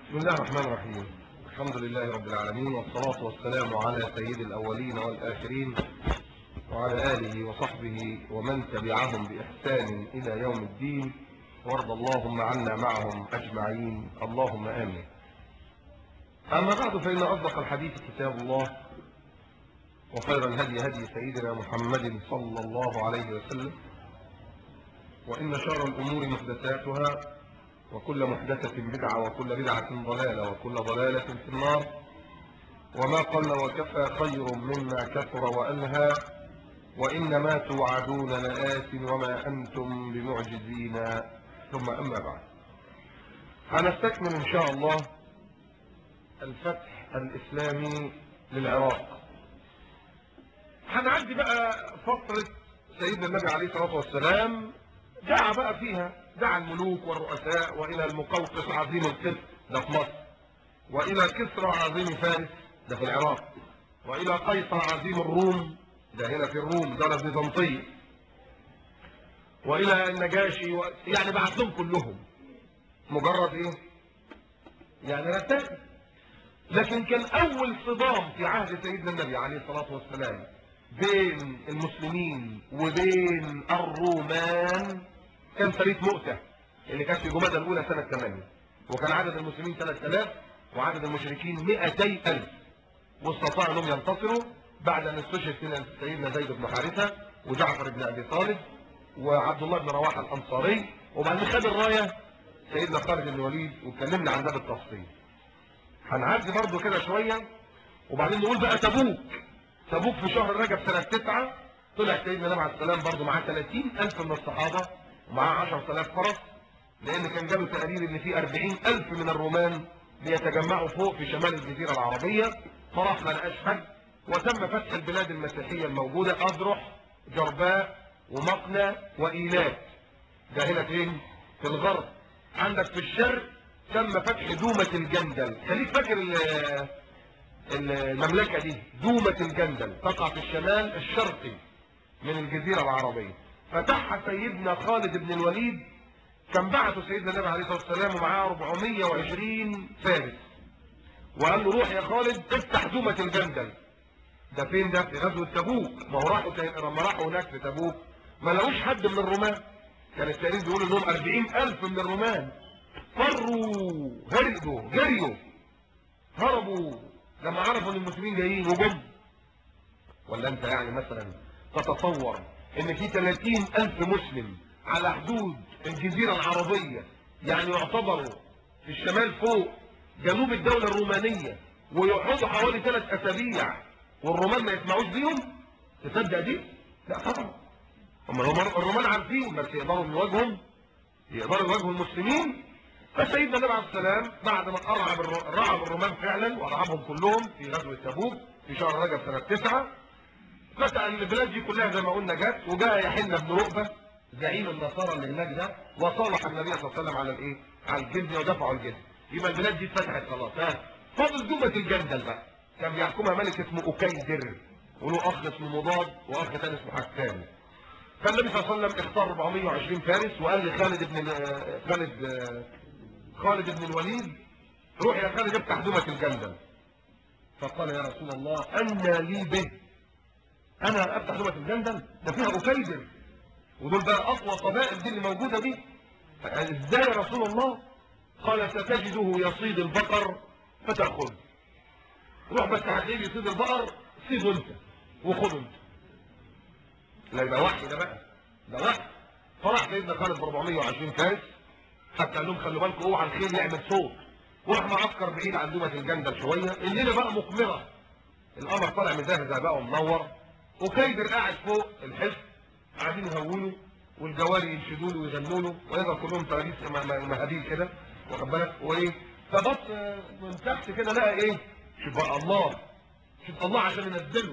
بسم الله الرحمن الرحيم الحمد لله رب العالمين والصلاة والسلام على سيد الأولين والآخرين وعلى آله وصحبه ومن تبعهم بإحسان إلى يوم الدين وارض اللهم عنا معهم أجمعين اللهم آمين أما بعد فإن أصدق الحديث كتاب الله وخير الهدي هدي سيدنا محمد صلى الله عليه وسلم وإن شر الأمور محدثاتها وكل محدثة بدعة وكل بدعة ضلالة وكل ضلالة في النار وما قل وكفى خير مما كثر وألهى وإنما توعدون لآت وما أنتم بمعجزين ثم أما بعد هنستكمل إن شاء الله الفتح الإسلامي للعراق هنعدي بقى فترة سيدنا النبي عليه الصلاة والسلام دعا بقى فيها دعا الملوك والرؤساء وإلى المقوقس عظيم القبط ده في مصر وإلى كسرى عظيم فارس ده في العراق وإلى قيصر عظيم الروم ده هنا في الروم دولة بيزنطية وإلى النجاشي و... يعني بعت لهم كلهم مجرد إيه؟ يعني رتب لكن كان أول صدام في عهد سيدنا النبي عليه الصلاة والسلام بين المسلمين وبين الرومان كان فريق مؤتة اللي كانت في جمادى الأولى سنة 8 وكان عدد المسلمين 3000 وعدد المشركين 200000 واستطاعوا انهم ينتصروا بعد ان استشهد سيدنا زيد بن حارثة وجعفر بن أبي طالب وعبد الله بن رواحة الأنصاري وبعدين خد الراية سيدنا خالد بن الوليد واتكلمنا عن ده بالتفصيل هنعدي برضه كده شوية وبعدين نقول بقى تبوك تبوك في شهر رجب سنة 9 طلع سيدنا النبي عليه السلام برضه معاه 30000 من الصحابة ومعاه 10000 فرس لأن كان جاله تقرير إن في 40000 من الرومان بيتجمعوا فوق في شمال الجزيرة العربية فراح ما لقاش حد وتم فتح البلاد المسيحية الموجودة أضرح جرباء ومقنى وإيلات ده هنا فين؟ في الغرب عندك في الشرق تم فتح دومة الجندل خليك فاكر المملكة دي دومة الجندل تقع في الشمال الشرقي من الجزيرة العربية فتحها سيدنا خالد بن الوليد كان بعته سيدنا النبي عليه الصلاة والسلام ومعاه 420 فارس وقال له روح يا خالد افتح دومة الجندل ده فين ده في غزوة تبوك ما هو راحوا لما راحوا هناك في تبوك ما لقوش حد من الرومان كان التاريخ بيقول انهم 40000 من الرومان فروا هربوا جريوا هربوا لما عرفوا ان المسلمين جايين وجم ولا انت يعني مثلا تتصور ان في 30000 مسلم على حدود الجزيرة العربية يعني يعتبروا في الشمال فوق جنوب الدولة الرومانية ويقعدوا حوالي ثلاث اسابيع والرومان ما يسمعوش بيهم تصدق دي لا طبعا هم الرومان عارفين بس يقدروا يواجههم يقدروا يواجهوا المسلمين فسيدنا النبي عليه السلام بعد ما ارعب رعب الرومان فعلا وارعبهم كلهم في غزوه تبوك في شهر رجب سنه 9 فتح البلاد دي كلها زي ما قلنا جت وجاء يحن بن رؤبه زعيم النصارى اللي هناك ده وصالح النبي صلى الله عليه وسلم على الايه على الجزيه ودفعوا الجزيه يبقى البلاد دي اتفتحت خلاص ها فاضل دومه الجندل بقى كان بيحكمها ملك اسمه أكيدر وله أخ اسمه مضاد وأخ ثاني اسمه حسان فالنبي صلى الله عليه وسلم اختار 420 فارس وقال لخالد بن خالد خالد بن الوليد روح يا خالد افتح دومة الجندل فقال يا رسول الله أنا لي به أنا أفتح دومة الجندل ده فيها أكيدر ودول بقى أقوى قبائل دي اللي موجودة دي ازاي يا رسول الله قال ستجده يصيد البقر فتأخذ روح بس هتلاقيه يصيد البقر صيده انت وخده انت لا يبقى وحي ده بقى ده وحي فراح سيدنا خالد ب 420 فارس حتى قال لهم خلوا بالكم اوعى الخيل يعمل صوت وراح معسكر بعيد عن دومة الجندل شوية الليلة بقى مقمرة القمر طالع مزهزه بقى ومنور وكيدر قاعد فوق الحصن قاعدين يهونوا والجواري ينشدوا له ويغنوا له ويظهر كلهم ترابيس مهابيل كده واخد بالك وايه فبص من تحت كده لقى ايه شوف بقى الله شوف الله عشان ينزله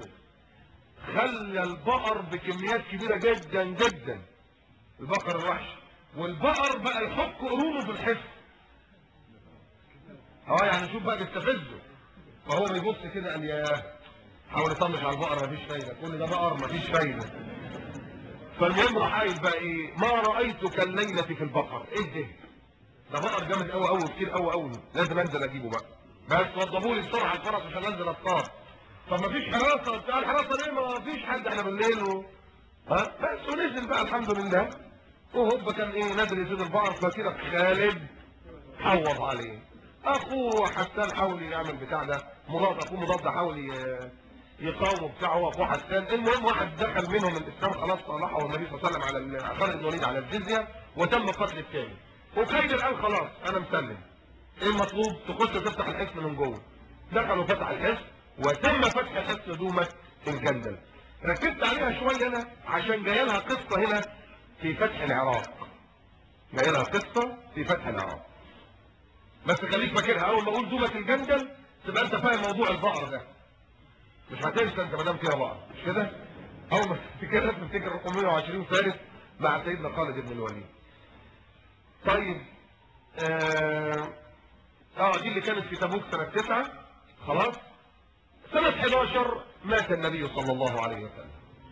خلى البقر بكميات كبيرة جدا جدا البقر الوحش والبقر بقى يحك قرونه في الحصن اه يعني شوف بقى بيستفزه فهو بيبص كده قال ياه حاول يطنش على البقر مفيش فايده كل ده بقر مفيش فايده فالمهم راح قايل بقى ايه ما رايت كالليله في البقر ايه ده ده بقر جامد قوي قوي كتير قوي قوي لازم انزل اجيبه بقى بس وضبوا لي بسرعه الفرس عشان انزل اصطاد طب ما فيش حراسه بتاع الحراسه ليه ما فيش حد احنا بالليل و... ها بس ونزل بقى الحمد لله وهوب كان ايه نازل يسيد البقر فكده خالد حوض عليه اخوه حسان حاول يعمل بتاع ده مضاد اخوه مضاد حاول ي- يقاومه بتاعه هو اخوه حسان المهم واحد دخل منهم الاسلام خلاص صالحه النبي صلى الله عليه وسلم على ال- خالد بن الوليد على الجزيه وتم قتل الثاني وخالد الان خلاص انا مسلم ايه المطلوب تخش تفتح الحصن من جوه دخلوا فتح الحصن وتم فتح حصن دومة الجندل ركزت عليها شويه انا عشان جايه لها قصه هنا في فتح العراق جايه لها قصه في فتح العراق بس خليك فاكرها اول ما اقول دومة الجندل تبقى انت فاهم موضوع البقر ده مش هتنسى انت ما دام فيها بقر مش كده اول ما تفتكرها تفتكر 420 فارس مع سيدنا خالد بن الوليد طيب اه, آه دي اللي كانت في تبوك سنة 9 خلاص سنة 11 مات النبي صلى الله عليه وسلم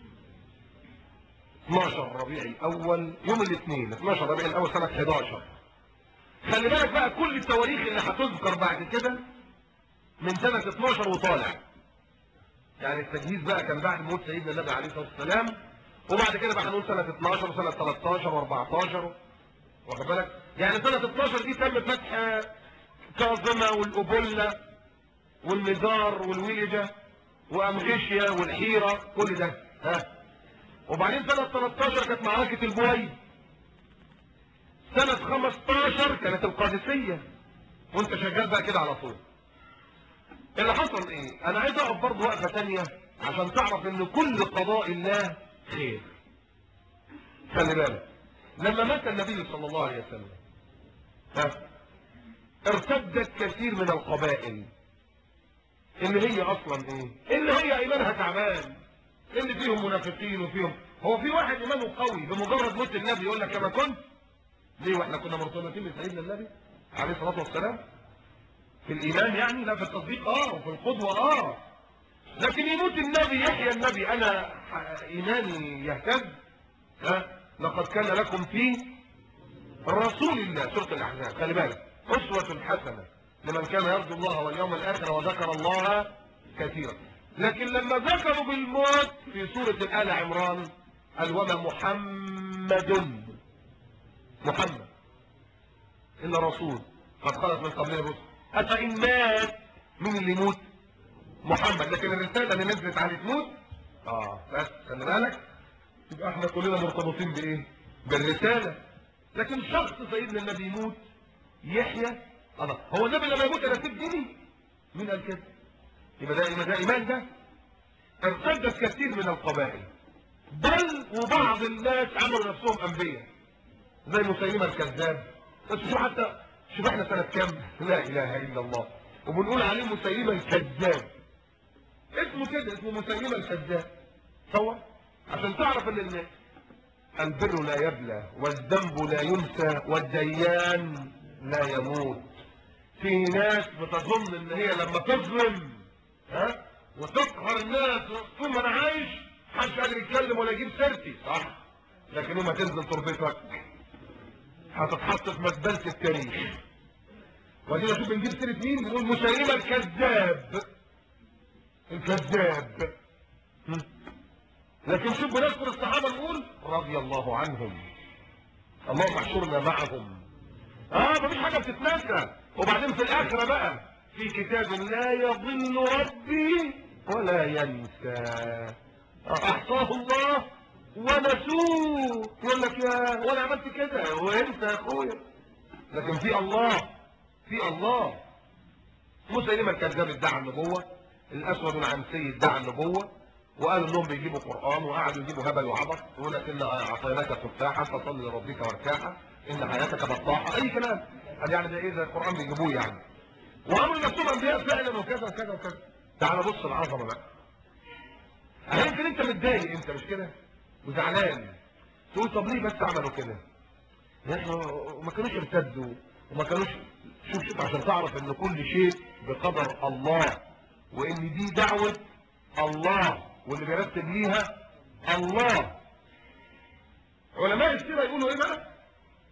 12 ربيع الاول يوم الاثنين 12 ربيع الاول سنة 11 خلي بالك بقى كل التواريخ اللي هتذكر بعد كده من سنة 12 وطالع يعني التجهيز بقى كان بعد موت سيدنا النبي عليه الصلاة والسلام وبعد كده بقى هنقول سنة 12 وسنة 13 و14 واخد بالك يعني سنة 12 دي تم فتح كاظمة والأبلة والنزار والويلجة وأمغشية والحيرة كل ده ها وبعدين سنة 13 كانت معركة البويد سنة 15 كانت القادسية وانت شغال بقى كده على طول اللي حصل ايه انا عايز اقف برضه وقفة تانية عشان تعرف ان كل قضاء الله خير خلي بالك لما مات النبي صلى الله عليه وسلم ها ارتدت كثير من القبائل اللي هي اصلا ايه اللي هي ايمانها تعبان اللي فيهم منافقين وفيهم هو في واحد ايمانه قوي بمجرد موت النبي يقول لك كما كنت ليه واحنا كنا مرتبطين بسيدنا النبي عليه الصلاه والسلام في الايمان يعني لا في التصديق اه وفي القدوه اه لكن يموت النبي يحيى النبي انا ايماني يهتز ها لقد كان لكم في رسول الله سوره الاحزاب خلي بالك اسوه حسنه لمن كان يرجو الله واليوم الاخر وذكر الله كثيرا لكن لما ذكروا بالموت في سوره ال عمران قال وما محمد محمد الا رسول قد خلت من قبله الرسل افان مات مين اللي يموت محمد لكن الرساله اللي نزلت عليه تموت اه بس خلي بالك يبقى احنا كلنا مرتبطين بايه بالرساله لكن شخص سيدنا النبي يموت يحيى الله هو النبي لما يموت انا اسيب ديني مين قال كده يبقى ده يبقى ده ايمان ده ارتدت كثير من القبائل بل وبعض الناس عملوا نفسهم انبياء زي مسيلمة الكذاب بس شوف حتى شوف احنا سنة كام لا اله الا الله وبنقول عليه مسيلمة الكذاب اسمه كده اسمه مسيلمة الكذاب تصور عشان تعرف ان ال- البر لا يبلى والذنب لا ينسى والديان لا يموت في ناس بتظن ان هي لما تظلم ها وتقهر الناس طول ما انا عايش محدش قادر يتكلم ولا يجيب سيرتي صح لكن يوم ما تنزل تربتك هتتحط في مزبله التاريخ وبعدين اشوف بنجيب سيره مين بنقول مسيلمه الكذاب الكذاب هم. لكن شوف بنذكر الصحابه نقول رضي الله عنهم اللهم احشرنا معهم اه مفيش حاجه بتتنسى وبعدين في الاخره بقى في كتاب لا يضل ربي ولا ينسى آه، احصاه الله ونسوه يقول لك يا وانا عملت كده وانت يا اخويا لكن في الله في الله مسيلمة الكذاب ادعى النبوة الاسود العنسي ادعى النبوة وقالوا انهم بيجيبوا قرآن وقعدوا يجيبوا هبل وعبط يقول لك ان اعطيناك تفاحة فصل لربك واركاحة ان حياتك بطاحة اي كلام قال يعني ده ايه ده القرآن بيجيبوه يعني وعملوا نفسهم انبياء فعلا وكذا وكذا وكذا تعال بص العظمة بقى يمكن انت متضايق انت مش كده وزعلان تقول طب ليه بس عملوا كده يعني ما كانوش ارتدوا وما كانوش شوف شوف عشان تعرف ان كل شيء بقدر الله وان دي دعوة الله واللي بيرتب ليها الله علماء السيرة يقولوا ايه بقى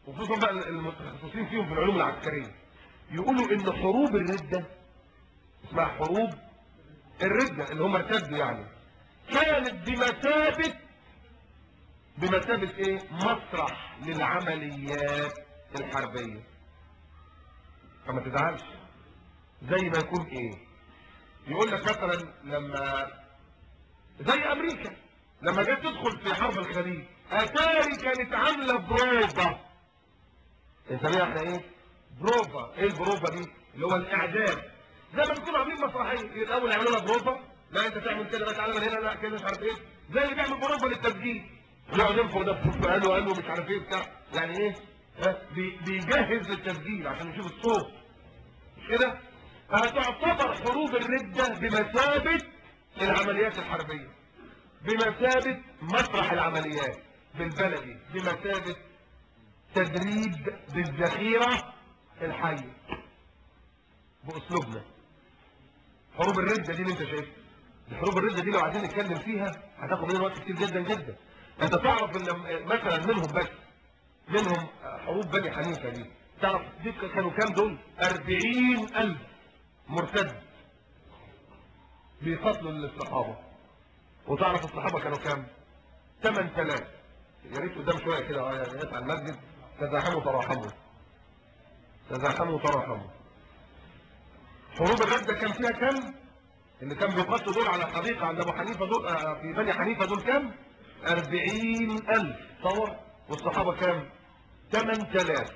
وخصوصا بقى المتخصصين فيهم في العلوم العسكريه يقولوا ان حروب الرده اسمها حروب الرده اللي هم ارتدوا يعني كانت بمثابه بمثابه ايه مسرح للعمليات الحربيه فما تزعلش زي ما يكون ايه يقول لك مثلا لما زي امريكا لما جت تدخل في حرب الخليج اتاري كانت عامله بروفا نسميها احنا ايه بروفا ايه البروفا دي اللي هو الاعداد زي ما بيكونوا عاملين مسرحيه الاول يعملوا لها بروفا لا انت تعمل كده بقى تعالى من هنا لا كده مش عارف ايه زي اللي بيعمل بروفا للتسجيل يقعد ينفخ ده قالوا قالوا مش عارف ايه بتاع يعني ايه ها؟ بي- بيجهز للتسجيل عشان يشوف الصوت مش كده فتعتبر حروب الردة بمثابة العمليات الحربية بمثابة مسرح العمليات بالبلدي بمثابة تدريب بالذخيرة الحية بأسلوبنا حروب الردة دي اللي انت شايفها الحروب الردة دي لو عايزين نتكلم فيها هتاخد مننا وقت كتير جدا جدا انت تعرف ان مثلا منهم بس منهم حروب بني حنيفة دي تعرف دي كانوا كام دول أربعين ألف مرتد بيقتلوا الصحابة وتعرف الصحابة كانوا كام 8000 يا ريت قدام شوية كده اه يعني ناس على المسجد تزاحموا تراحموا تزاحموا تراحموا حروب الردة كان فيها كام اللي كان بيقتلوا دول على الحديقة عند ابو حنيفة دول آه، في بني حنيفة دول كام أربعين ألف تصور والصحابة كام 8000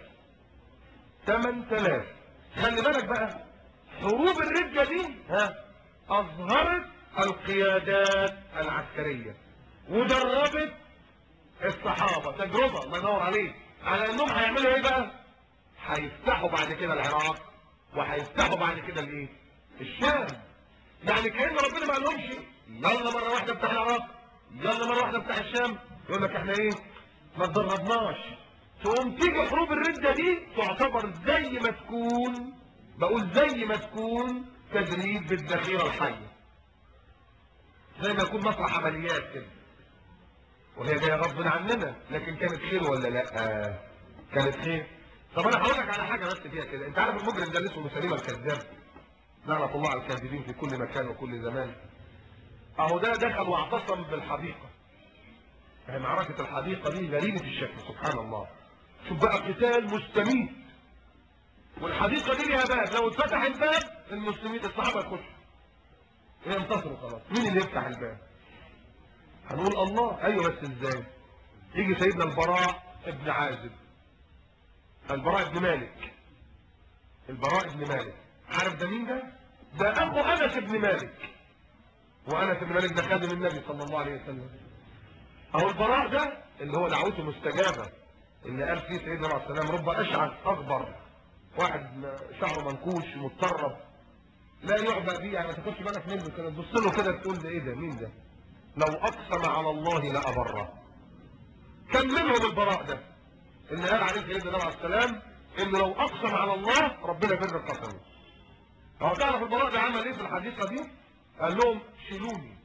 8000 خلي بالك بقى حروب الردة دي ها أظهرت القيادات العسكرية ودربت الصحابة تجربة الله ينور عليك على انهم هيعملوا ايه بقى هيفتحوا بعد كده العراق وهيفتحوا بعد كده الايه الشام يعني كأن ربنا ما قالهمش يلا مرة واحدة بتاع العراق يلا مرة واحدة بتاع الشام يقول لك احنا ايه ما اتدربناش تقوم تيجي حروب الردة دي تعتبر زي ما تكون بقول زي ما تكون تدريب بالذخيرة الحية زي ما يكون مسرح عمليات كده وهي جايه غصب عننا لكن كانت خير ولا لا آه. كانت خير طب انا هقول لك على حاجه بس فيها كده انت عارف المجرم ده اللي اسمه مسلمه الكذاب لعنه الله على الكاذبين في كل مكان وكل زمان اهو ده دخل واعتصم بالحديقه هي معركه الحديقه دي غريبه الشكل سبحان الله شوف بقى قتال مستميت والحديقه دي ليها باب لو اتفتح الباب المسلمين الصحابه يخشوا ينتصروا خلاص مين اللي يفتح الباب هنقول الله ايوه بس ازاي يجي سيدنا البراء ابن عازب البراء ابن مالك البراء ابن مالك عارف ده مين ده ده اخو انس ابن مالك وانس بن مالك ده خادم النبي صلى الله عليه وسلم اهو البراء ده اللي هو دعوته مستجابه اللي قال فيه سيدنا عليه السلام رب اشعث اكبر واحد شعره منكوش مضطرب لا يعبأ بيه يعني ما تاخدش بالك منه كده تبص له كده تقول ده ايه ده مين ده لو اقسم على الله لابره كان منهم البراء ده اللي قال عليه سيدنا النبي عليه السلام ان لو اقسم على الله ربنا يبر القسم هو تعرف البراء ده عمل ايه في الحديقه دي قال لهم شيلوني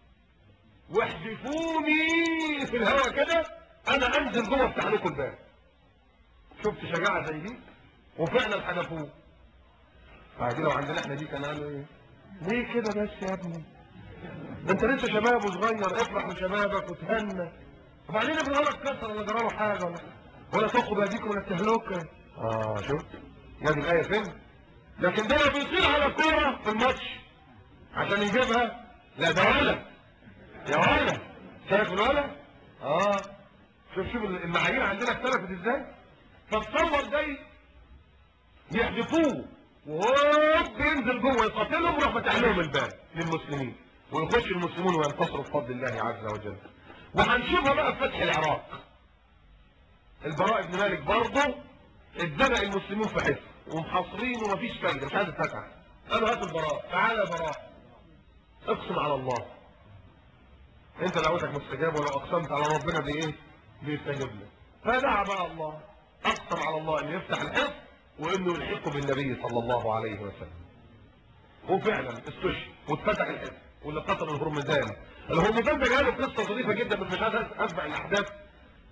واحذفوني في الهواء كده انا انزل جوه افتح لكم الباب شفت شجاعه زي دي وفعلا حذفوه بعد لو عندنا احنا دي كان قالوا ايه ليه كده بس يا ابني ده انت لسه شباب وصغير افرح بشبابك وتهنى وبعدين ابن ولد كسر ولا جرى له حاجه ولا ولا تاخد بهديكم ولا التهلكه اه شفت نادي الايه فين لكن ده بيطير على كوره في الماتش عشان يجيبها لا ده ولد يا ولد شايف الولد اه شوف شوف المعايير عندنا اختلفت ازاي فتصور ده يحذفوه وهوب بينزل جوه يقاتلهم ويروح فاتح لهم الباب للمسلمين ويخش المسلمون وينتصروا بفضل الله عز وجل وهنشوفها بقى في فتح العراق البراء بن مالك برضه اتزنق المسلمون في حته ومحاصرين ومفيش فايده مش عايز يتفتح قالوا هات البراء تعالى يا براء اقسم على الله انت دعوتك مستجابه ولو اقسمت على ربنا بايه بيستجيب لك فدعا بقى الله اقسم على الله ان يفتح الحصن وانه يلحقه بالنبي صلى الله عليه وسلم وفعلا استشهد واتفتح الحصن واللي قتل الهرمزان الهرمزان ده جاله قصه ظريفه جدا بس مش عايز اسمع الاحداث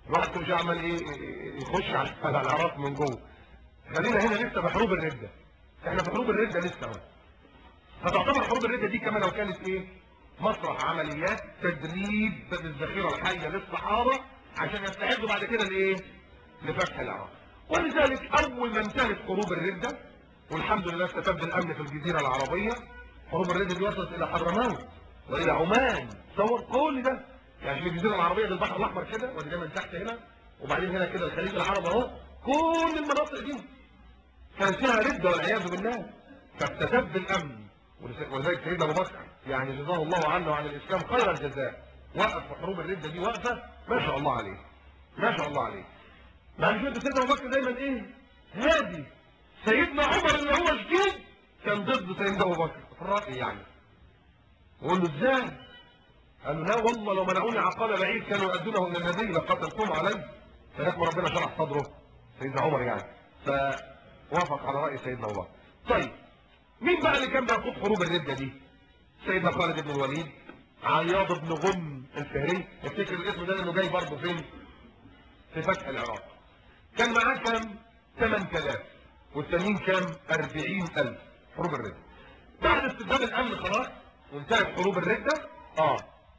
الواحد كل شويه عمال ايه يخش على على العراق من جوه خلينا هنا لسه في حروب الرده احنا في حروب الرده لسه اهو فتعتبر حروب الرده دي كمان لو كانت ايه مسرح عمليات تدريب للذخيره الحيه للصحابه عشان يستعدوا بعد كده لايه لفتح العراق ولذلك اول ما انتهت حروب الرده والحمد لله استتب الامن في الجزيره العربيه حروب الرده دي وصلت الى حضرموت والى عمان تصور كل ده يعني في الجزيره العربيه ده البحر الاحمر كده ودي من تحت هنا وبعدين هنا كده الخليج العربي اهو كل المناطق دي كان فيها رده والعياذ بالله فاستتب الامن ولذلك سيدنا ابو بكر يعني جزاه الله عنه وعن الاسلام خير الجزاء وقف في حروب الرده دي وقفه ما شاء الله عليه ما شاء الله عليه مع ان سيدنا ابو بكر دايما ايه هادي سيدنا عمر اللي هو شديد كان ضد سيدنا ابو بكر في الراي يعني وقول له ازاي قال له لا والله لو منعوني عقال بعيد كانوا يؤدونه الى النبي لقتلتم علي فلكن ربنا شرح صدره سيدنا عمر يعني فوافق على راي سيدنا ابو بكر طيب مين بقى اللي كان بيقود حروب الردة دي سيدنا خالد بن الوليد عياض بن غم الفهري افتكر الاسم ده انه جاي برضه فين في فتح العراق كان معاه كام 8000 والتانيين كام 40000 حروب الردة بعد استبداد الامن خلاص وانتهت حروب الردة اه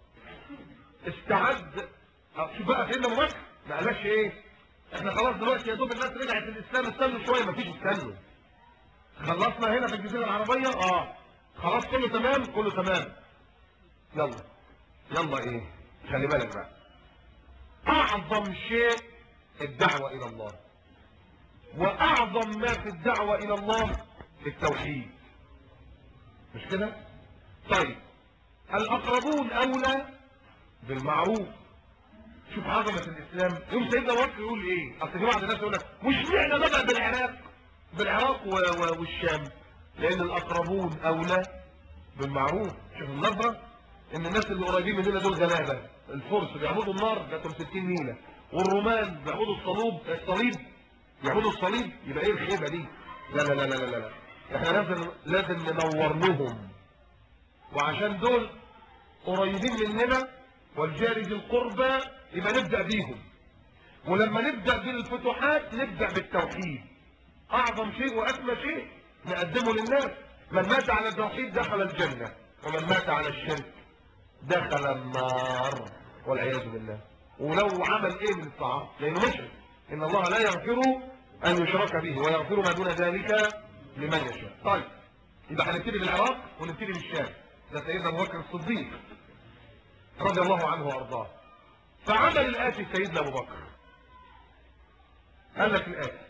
استعد شوف بقى سيدنا ابو بكر ما قالش ايه احنا خلاص دلوقتي يا دوب الناس رجعت للاسلام استنوا شويه مفيش استنوا خلصنا هنا في الجزيرة العربية اه خلاص كله تمام كله تمام يلا يلا ايه خلي بالك بقى اعظم شيء الدعوة الى الله واعظم ما في الدعوة الى الله التوحيد مش كده طيب الاقربون اولى بالمعروف شوف عظمة الاسلام يوم سيدنا وقت يقول ايه اصل في بعض الناس يقول لك وش معنى بدأ بالعراق بالعراق والشام لان الاقربون اولى بالمعروف شوف النظرة ان الناس اللي قريبين مننا دول غلابة الفرس بيعبدوا النار جاتهم 60 ميلة والرومان بيعبدوا الصليب الصليب يعبدوا الصليب يبقى ايه الخيبة دي لا لا لا لا لا لا احنا لازم لازم ننور لهم وعشان دول قريبين مننا والجار ذي القربى يبقى نبدأ بيهم ولما نبدأ بالفتوحات نبدأ بالتوحيد اعظم شيء واسمى شيء نقدمه للناس من مات على التوحيد دخل الجنة ومن مات على الشرك دخل النار والعياذ بالله ولو عمل ايه من الطاعات لانه مشرك ان الله لا يغفر ان يشرك به ويغفر ما دون ذلك لمن يشاء طيب يبقى هنبتدي بالعراق ونبتدي بالشام ده سيدنا ابو بكر الصديق رضي الله عنه وارضاه فعمل الاتي سيدنا ابو بكر قال لك الاتي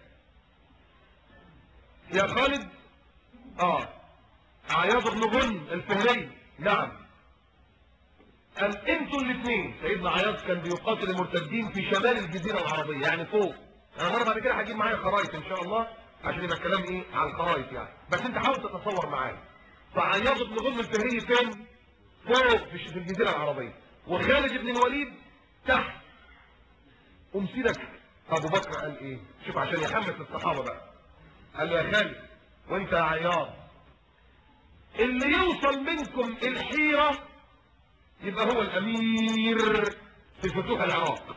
يا خالد اه عياض بن غن الفهري نعم قال انتوا الاثنين سيدنا عياض كان بيقاتل المرتدين في شمال الجزيرة العربية يعني فوق انا مرة بعد كده هجيب معايا خرايط ان شاء الله عشان يبقى الكلام ايه على الخرايط يعني بس انت حاول تتصور معايا فعياض بن غن الفهري فين فوق في الجزيرة العربية وخالد بن الوليد تحت قوم سيدك ابو بكر قال ايه شوف عشان يحمس الصحابة بقى قال له يا خالد وانت يا عياض اللي يوصل منكم الحيرة يبقى هو الامير في فتوح العراق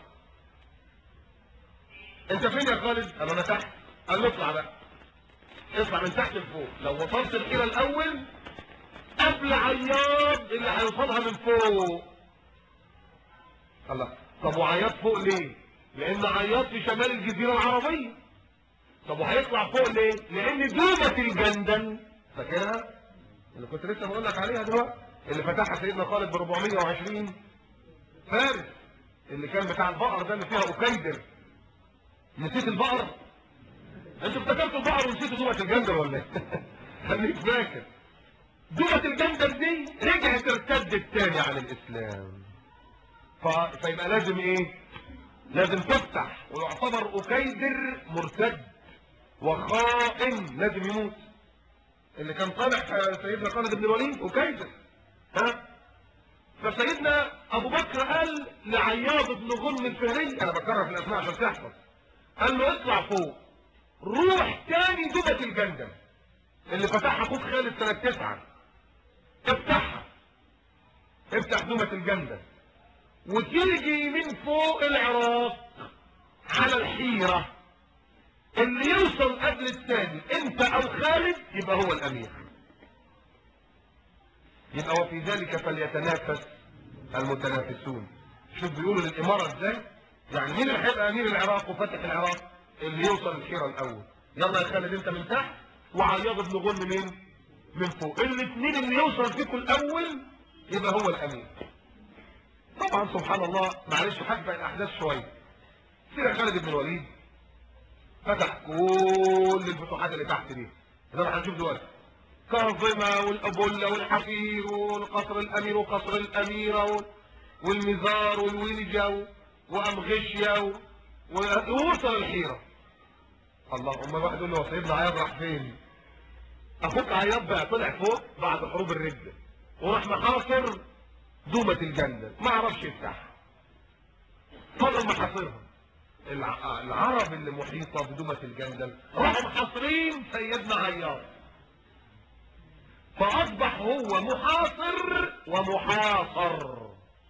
انت فين يا خالد قال انا تحت قال له اطلع بقى اطلع من تحت لفوق لو وصلت الحيرة الاول قبل عياض اللي هيوصلها من فوق الله طب وعياض فوق ليه لان عياض في شمال الجزيرة العربية طب وهيطلع فوق ليه لان دومة الجندل فاكرها اللي كنت لسه بقول لك عليها دلوقتي اللي فتحها سيدنا خالد ب 420 فارس اللي كان بتاع البقر ده اللي فيها أكيدر نسيت البقر انت افتكرت البقر ونسيت دومة الجندل ولا ايه خليك فاكر دومة الجندل دي رجعت ارتدت تاني عن الاسلام ف... فيبقى لازم ايه لازم تفتح ويعتبر أكيدر مرتد وخائن لازم يموت اللي كان طالع سيدنا خالد بن الوليد وكيدر ها فسيدنا ابو بكر قال لعياض بن غنم الفهري انا بكرر في الاسماء عشان تحفظ قال له اطلع فوق روح تاني دبة الجندل اللي فتحها اخوك خالد سنة تسعة افتحها افتح دمة الجندل وتيجي من فوق العراق على الحيرة اللي يوصل قبل الثاني انت او خالد يبقى هو الامير يبقى وفي ذلك فليتنافس المتنافسون شوف بيقولوا للامارة ازاي يعني مين اللي هيبقى امير العراق وفتح العراق اللي يوصل الحيرة الاول يلا يا خالد انت من تحت وعياض بن غن مين من فوق الاثنين اللي يوصل فيكم الاول يبقى هو الامير طبعا سبحان الله معلش حبة الاحداث شوية سيدنا خالد بن الوليد فتح كل الفتوحات اللي تحت دي زي ما هنشوف دلوقتي كاظمة والأبلة والحفير والقصر الأمير وقصر الأميرة والمزار والولجة وأمغشية ووصل الحيرة الله أما واحد يقول له هو سيدنا عياض راح فين؟ أخوك عياض بقى طلع فوق بعد حروب الردة وراح محاصر دومة الجنة ما عرفش يفتحها فضل محاصرها الع- العرب اللي محيطة بدومة الجندل راحوا محاصرين سيدنا عياض فأصبح هو محاصر ومحاصر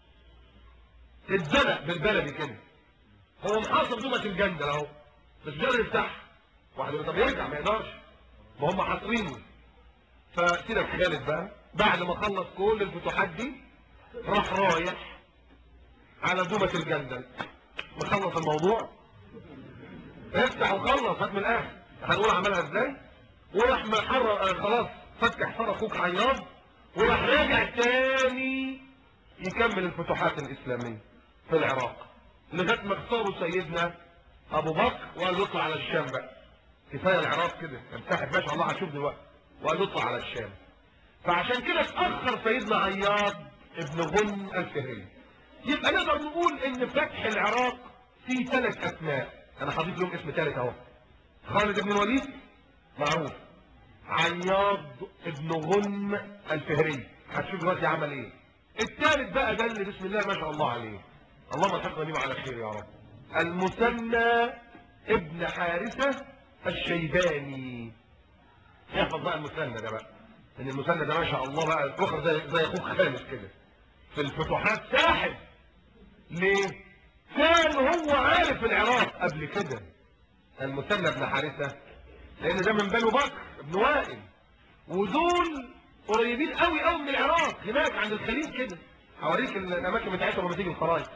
اتزنق بالبلدي كده هو محاصر دومة الجندل اهو مش قادر يفتحها واحد يقول طب يرجع ما يقدرش ما هم حاصرينه فسيدك خالد بقى بعد ما خلص كل الفتوحات دي راح رايح على دومة الجندل مخلص الموضوع افتح وخلص هات من الاخر هنقول عملها ازاي وراح محرر آه خلاص فتح حر اخوك عياض وراح راجع تاني يكمل الفتوحات الاسلاميه في العراق لغايه ما اختاروا سيدنا ابو بكر وقال له اطلع على الشام بقى كفايه العراق كده مساحه ما شاء الله هتشوف دلوقتي وقال له اطلع على الشام فعشان كده اتاخر سيدنا عياض ابن غن الفهري يبقى نقدر نقول ان فتح العراق فيه ثلاث اسماء انا حاطط لهم اسم ثالث اهو خالد بن الوليد معروف عياض ابن غن الفهري هتشوف دلوقتي عمل ايه الثالث بقى ده اللي بسم الله ما شاء الله عليه اللهم الحقنا بيه على خير يا رب المثنى ابن حارثة الشيباني احفظ بقى المثنى ده بقى ان المثنى ده ما شاء الله بقى فخر زي زي اخوك خالد كده في الفتوحات ساحب ليه كان هو عارف العراق قبل كده المثنى بن حارثة لان ده من بنو بكر بن وائل ودول قريبين قوي قوي من العراق هناك عند الخليج كده هوريك الاماكن بتاعتهم لما تيجي الخرايط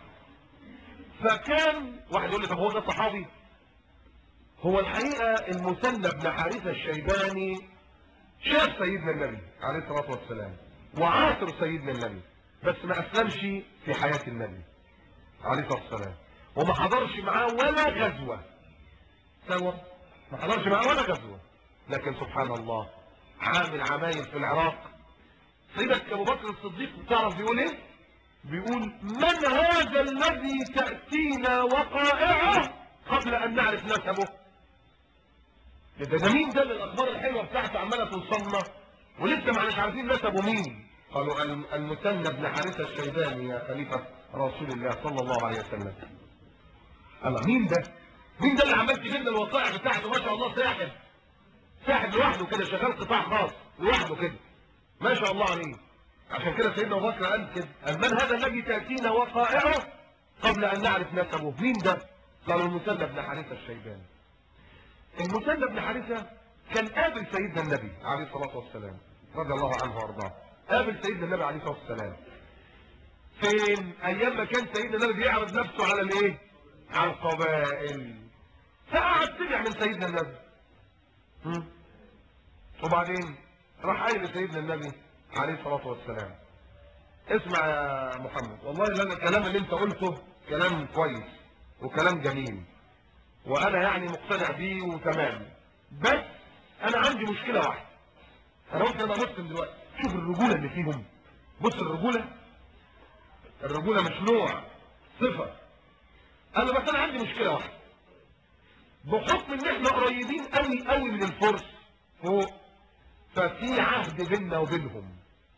فكان واحد يقول لي طب هو ده صحابي هو الحقيقة المثنى بن حارثة الشيباني شاف سيدنا النبي عليه الصلاة والسلام وعاصر سيدنا النبي بس ما أسلمش في حياة النبي عليه الصلاة والسلام وما حضرش معاه ولا غزوة سوا ما حضرش معاه ولا غزوة لكن سبحان الله عامل عمايل في العراق سيدك أبو بكر الصديق تعرف بيقول ايه بيقول من هذا الذي تأتينا وقائعه قبل أن نعرف نسبه ده ده مين ده اللي الأخبار الحلوة بتاعته عمالة توصلنا ولسه ما احناش عارفين نسبه مين قالوا الم- المثنى بن حارثة الشيباني يا خليفة رسول الله صلى الله عليه وسلم الله مين ده مين ده اللي عمال تجيب لنا الوقائع بتاعته ما شاء الله ساحب ساحب لوحده كده شغال قطاع خاص لوحده كده ما شاء الله عليه عشان كده سيدنا ابو بكر قال كده قال من هذا الذي تاتينا وقائعه قبل ان نعرف نسبه مين ده قالوا المثنى بن حارثه الشيباني المثنى بن حارثه كان قابل سيدنا النبي عليه الصلاه والسلام رضي الله عنه وارضاه قابل سيدنا النبي عليه الصلاه والسلام فين ايام ما كان سيدنا النبي بيعرض نفسه على الايه على القبائل فقعد سمع من سيدنا النبي هم؟ وبعدين راح قايل لسيدنا النبي عليه الصلاه والسلام اسمع يا محمد والله لان الكلام اللي انت قلته كلام كويس وكلام جميل وانا يعني مقتنع بيه وتمام بس انا عندي مشكله واحده انا ممكن ابقى مسلم دلوقتي شوف الرجوله اللي فيهم بص الرجوله الرجوله مش نوع صفه انا بس انا عندي مشكله واحده بحكم ان احنا قريبين قوي قوي من الفرس فوق ففي عهد بيننا وبينهم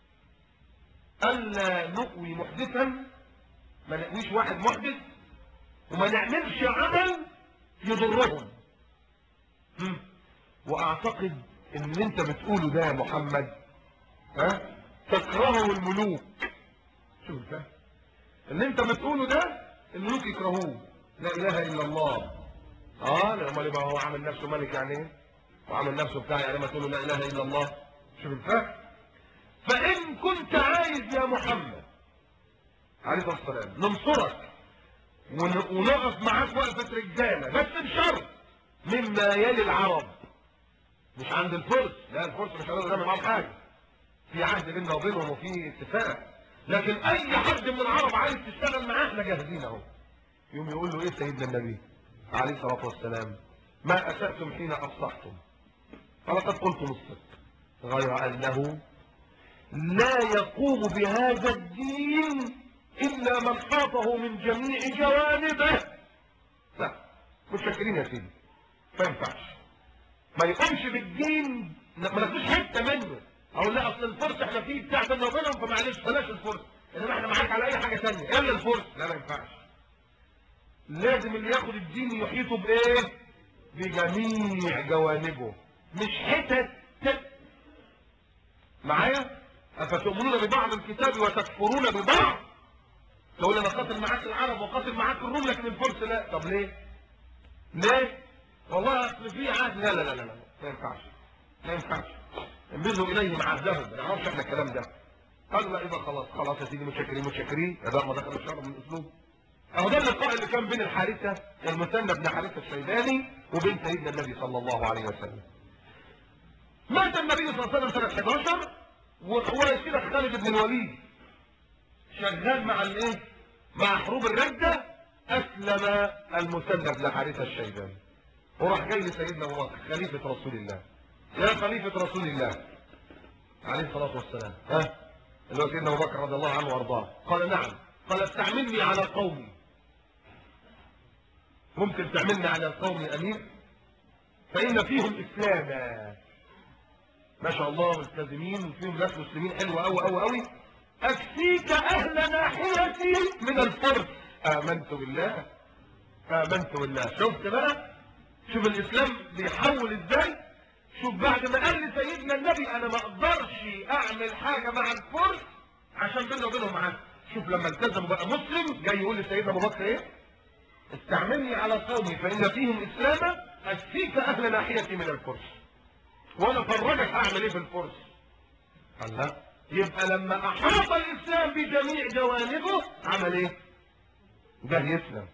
الا نقوي محدثا ما نقويش واحد محدث وما نعملش عمل يضرهم هم. واعتقد ان اللي انت بتقوله ده يا محمد ها تكرهه الملوك شوف ده اللي انت بتقوله ده الملوك يكرهوه لا اله الا الله اه لا امال يبقى هو عامل نفسه ملك يعني ايه وعامل نفسه بتاع يعني ما تقول له لا اله الا الله شوف الفرق فان كنت عايز يا محمد عليه الصلاه والسلام ننصرك ون- ونقف معاك وقفه رجاله بس بشرط مما يلي العرب مش عند الفرس لا الفرس مش هنقدر نعمل معاهم حاجه في عهد بيننا وبينهم وفي اتفاق لكن اي حد من العرب عايز تشتغل معاه احنا جاهزين اهو يوم يقول له ايه سيدنا النبي عليه الصلاه والسلام ما اساتم حين افصحتم فلقد قلتم الصدق غير انه لا يقوم بهذا الدين الا من حاطه من جميع جوانبه لا متشكرين يا سيدي ما ينفعش ما يقومش بالدين ما ناخدوش حته منه او لا اصل الفرس احنا فيه بتاع بيننا وبينهم فمعلش بلاش الفرس انما احنا معاك على اي حاجه ثانيه الا الفرس لا ما ينفعش لازم اللي ياخد الدين يحيطه بايه بجميع جوانبه مش حتت معايا افتؤمنون ببعض الكتاب وتكفرون ببعض تقول انا قاتل معاك العرب وقاتل معاك الروم لكن الفرس لا طب ليه ليه والله اصل في عهد لا لا لا لا لا ما ينفعش ما ينفعش انبذوا اليهم عهدهم ما نعرفش احنا الكلام ده قالوا لا يبقى خلاص خلاص يا سيدي متشكرين متشكرين ادام ما دخل الشر من الاسلوب اهو ده اللقاء اللي كان بين الحارثه المثنى بن حارثه الشيباني وبين سيدنا النبي صلى الله عليه وسلم مات النبي صلى الله عليه وسلم سنه 11 وهو كده خالد بن الوليد شغال مع الايه مع حروب الردة اسلم المثنى بن حارثة الشيباني وراح جاي لسيدنا ابو بكر خليفة رسول الله يا خليفة رسول الله عليه الصلاة والسلام ها اللي هو سيدنا ابو بكر رضي الله عنه وارضاه قال نعم قال استعملني على قومي ممكن تعملني على قومي امير فان فيهم اسلاما ما شاء الله ملتزمين وفيهم ناس مسلمين حلوه قوي قوي قوي اكفيك اهل ناحيتي من الفرس امنت بالله امنت بالله شفت بقى شوف الاسلام بيحول ازاي شوف بعد ما قال لي سيدنا النبي انا ما اقدرش اعمل حاجه مع الفرس عشان بيننا وبينهم عهد شوف لما التزم بقى مسلم جاي يقول لسيدنا ابو بكر ايه استعملني على قومي فان فيهم اسلاما اكفيك اهل ناحيتي من الفرس وانا فرجك هعمل ايه في الفرس قال لا يبقى لما احاط الاسلام بجميع جوانبه عمل ايه ده يسلم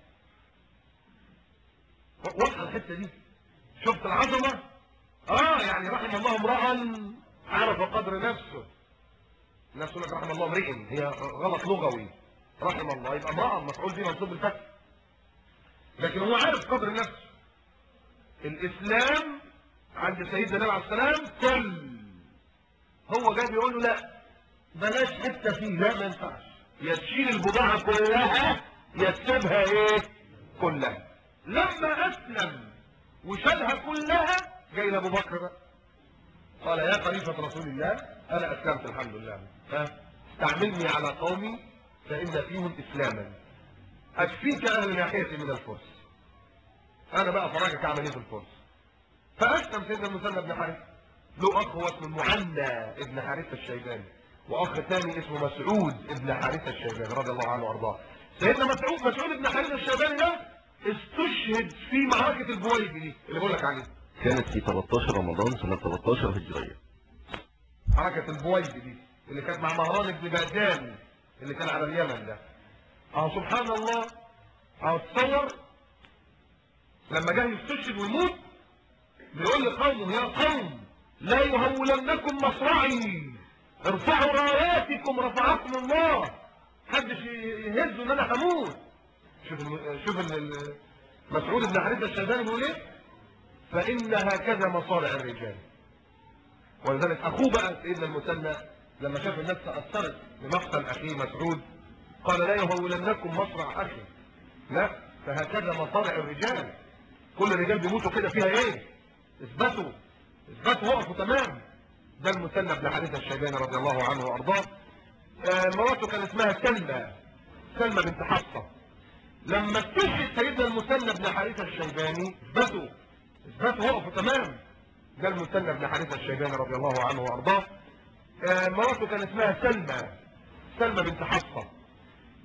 واضحه الحته دي شفت العظمه اه يعني رحم الله امرا عرف قدر نفسه الناس تقول لك رحم الله امرئ هي غلط لغوي رحم الله يبقى امرأة مفعول به منصوب بالفتح لكن هو عارف قدر نفسه الاسلام عند سيدنا النبي عليه السلام كل هو جاي بيقول له لا بلاش حته فيه لا ما ينفعش يا تشيل البضاعه كلها يا تسيبها ايه كلها لما اسلم وشالها كلها جاي لابو بكر بقى قال يا خليفه رسول الله انا اسلمت الحمد لله ها استعملني على قومي فان فيهم اسلاما اكفيك اهل ناحيتي من الفرس انا بقى فرجك اعمل ايه في الفرس فاسلم سيدنا المثنى بن حارثه له اخ هو اسمه المعنى ابن حارثه الشيباني واخ ثاني اسمه مسعود ابن حارثه الشيباني رضي الله عنه وارضاه سيدنا مسعود مسعود ابن حارثه الشيباني ده استشهد في معركه البويب دي اللي بقول لك عليها كانت في 13 رمضان سنة 13 هجرية حركه البويب دي اللي كانت مع مهران بن بهدان اللي كان على اليمن ده اهو سبحان الله اهو تصور لما جه يستشهد ويموت بيقول لقومه يا قوم لا يهولنكم مصرعي ارفعوا راياتكم رفعكم الله محدش يهز ان انا هموت شوف الم- شوف ال- ال- مسعود بن حارثه الشيباني بيقول ايه فان هكذا مصارع الرجال ولذلك اخوه بقى سيدنا المثنى لما شاف الناس تاثرت بمقتل اخيه مسعود قال لا يهولنكم مصرع اخي لا فهكذا مصارع الرجال كل الرجال بيموتوا كده فيها ايه اثبتوا اثبتوا وقفوا تمام ده المثنى بن حارثه الشيباني رضي الله عنه وارضاه آه، مراته كان اسمها سلمى سلمى بنت حفصه لما استشهد سيدنا المثنى بن حارثه الشيباني اثبتوا اثبتوا وقفوا تمام ده المثنى بن حارثه الشيباني رضي الله عنه وارضاه آه، مراته كان اسمها سلمى سلمى بنت حفصه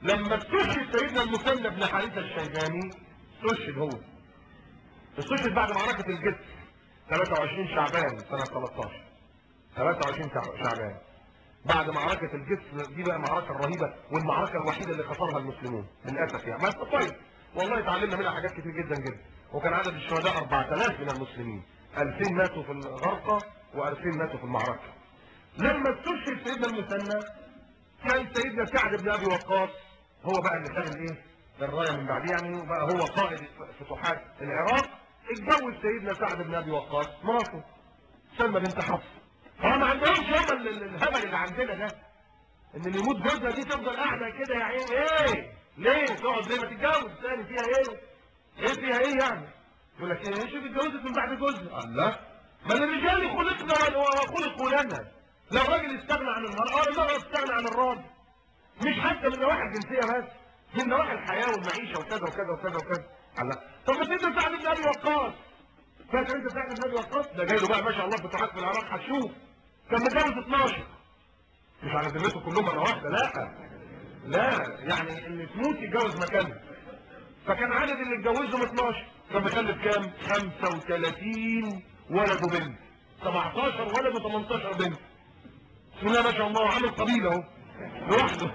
لما استشهد سيدنا المثنى بن حارثه الشيباني استشهد هو استشهد بعد معركه الجسر 23 شعبان سنه 13 23 شع- شعبان بعد معركة الجسر دي بقى معركة رهيبة والمعركة الوحيدة اللي خسرها المسلمون للأسف يعني بس طيب والله اتعلمنا منها حاجات كتير جدا جدا وكان عدد الشهداء 4000 من المسلمين 2000 ماتوا في الغرقة و2000 ماتوا في المعركة لما استشهد سيدنا المثنى كان سيدنا سعد بن ابي وقاص هو بقى اللي خد الايه الرايه من بعديه يعني وبقى هو قائد فتوحات العراق اتجوز سيدنا سعد بن ابي وقاص مراته سلمى بنت حفص هو ما عندهمش هم ال- ال- الهبل اللي عندنا ده ان اللي يموت جوزها دي تفضل قاعده كده يا عين ايه ليه تقعد ليه ما تتجوز تاني فيها ايه ايه فيها ايه يعني يقول لك ايه شوف اتجوزت من بعد جوزها الله ما الرجال خلقنا وخلقوا لنا لا الراجل استغنى عن المرأة المرأة استغنى عن الراجل مش حتى من نواحي الجنسية بس من نواحي الحياة والمعيشة وكذا وكذا وكذا وكذا الله طب ما سيدنا سعد بن ابي وقاص فاكر انت سعد بن ابي وقاص ده جاي له بقى ما شاء الله فتوحات في العراق هتشوف كان متجوز 12 مش على ذمته كلهم مرة واحدة لا لا يعني اللي تموت يتجوز مكانه فكان عدد اللي اتجوزهم 12 كان مخلف كام 35 ولد وبنت 17 ولد و18 بنت بسم الله ما شاء الله عامل قبيله اهو لوحده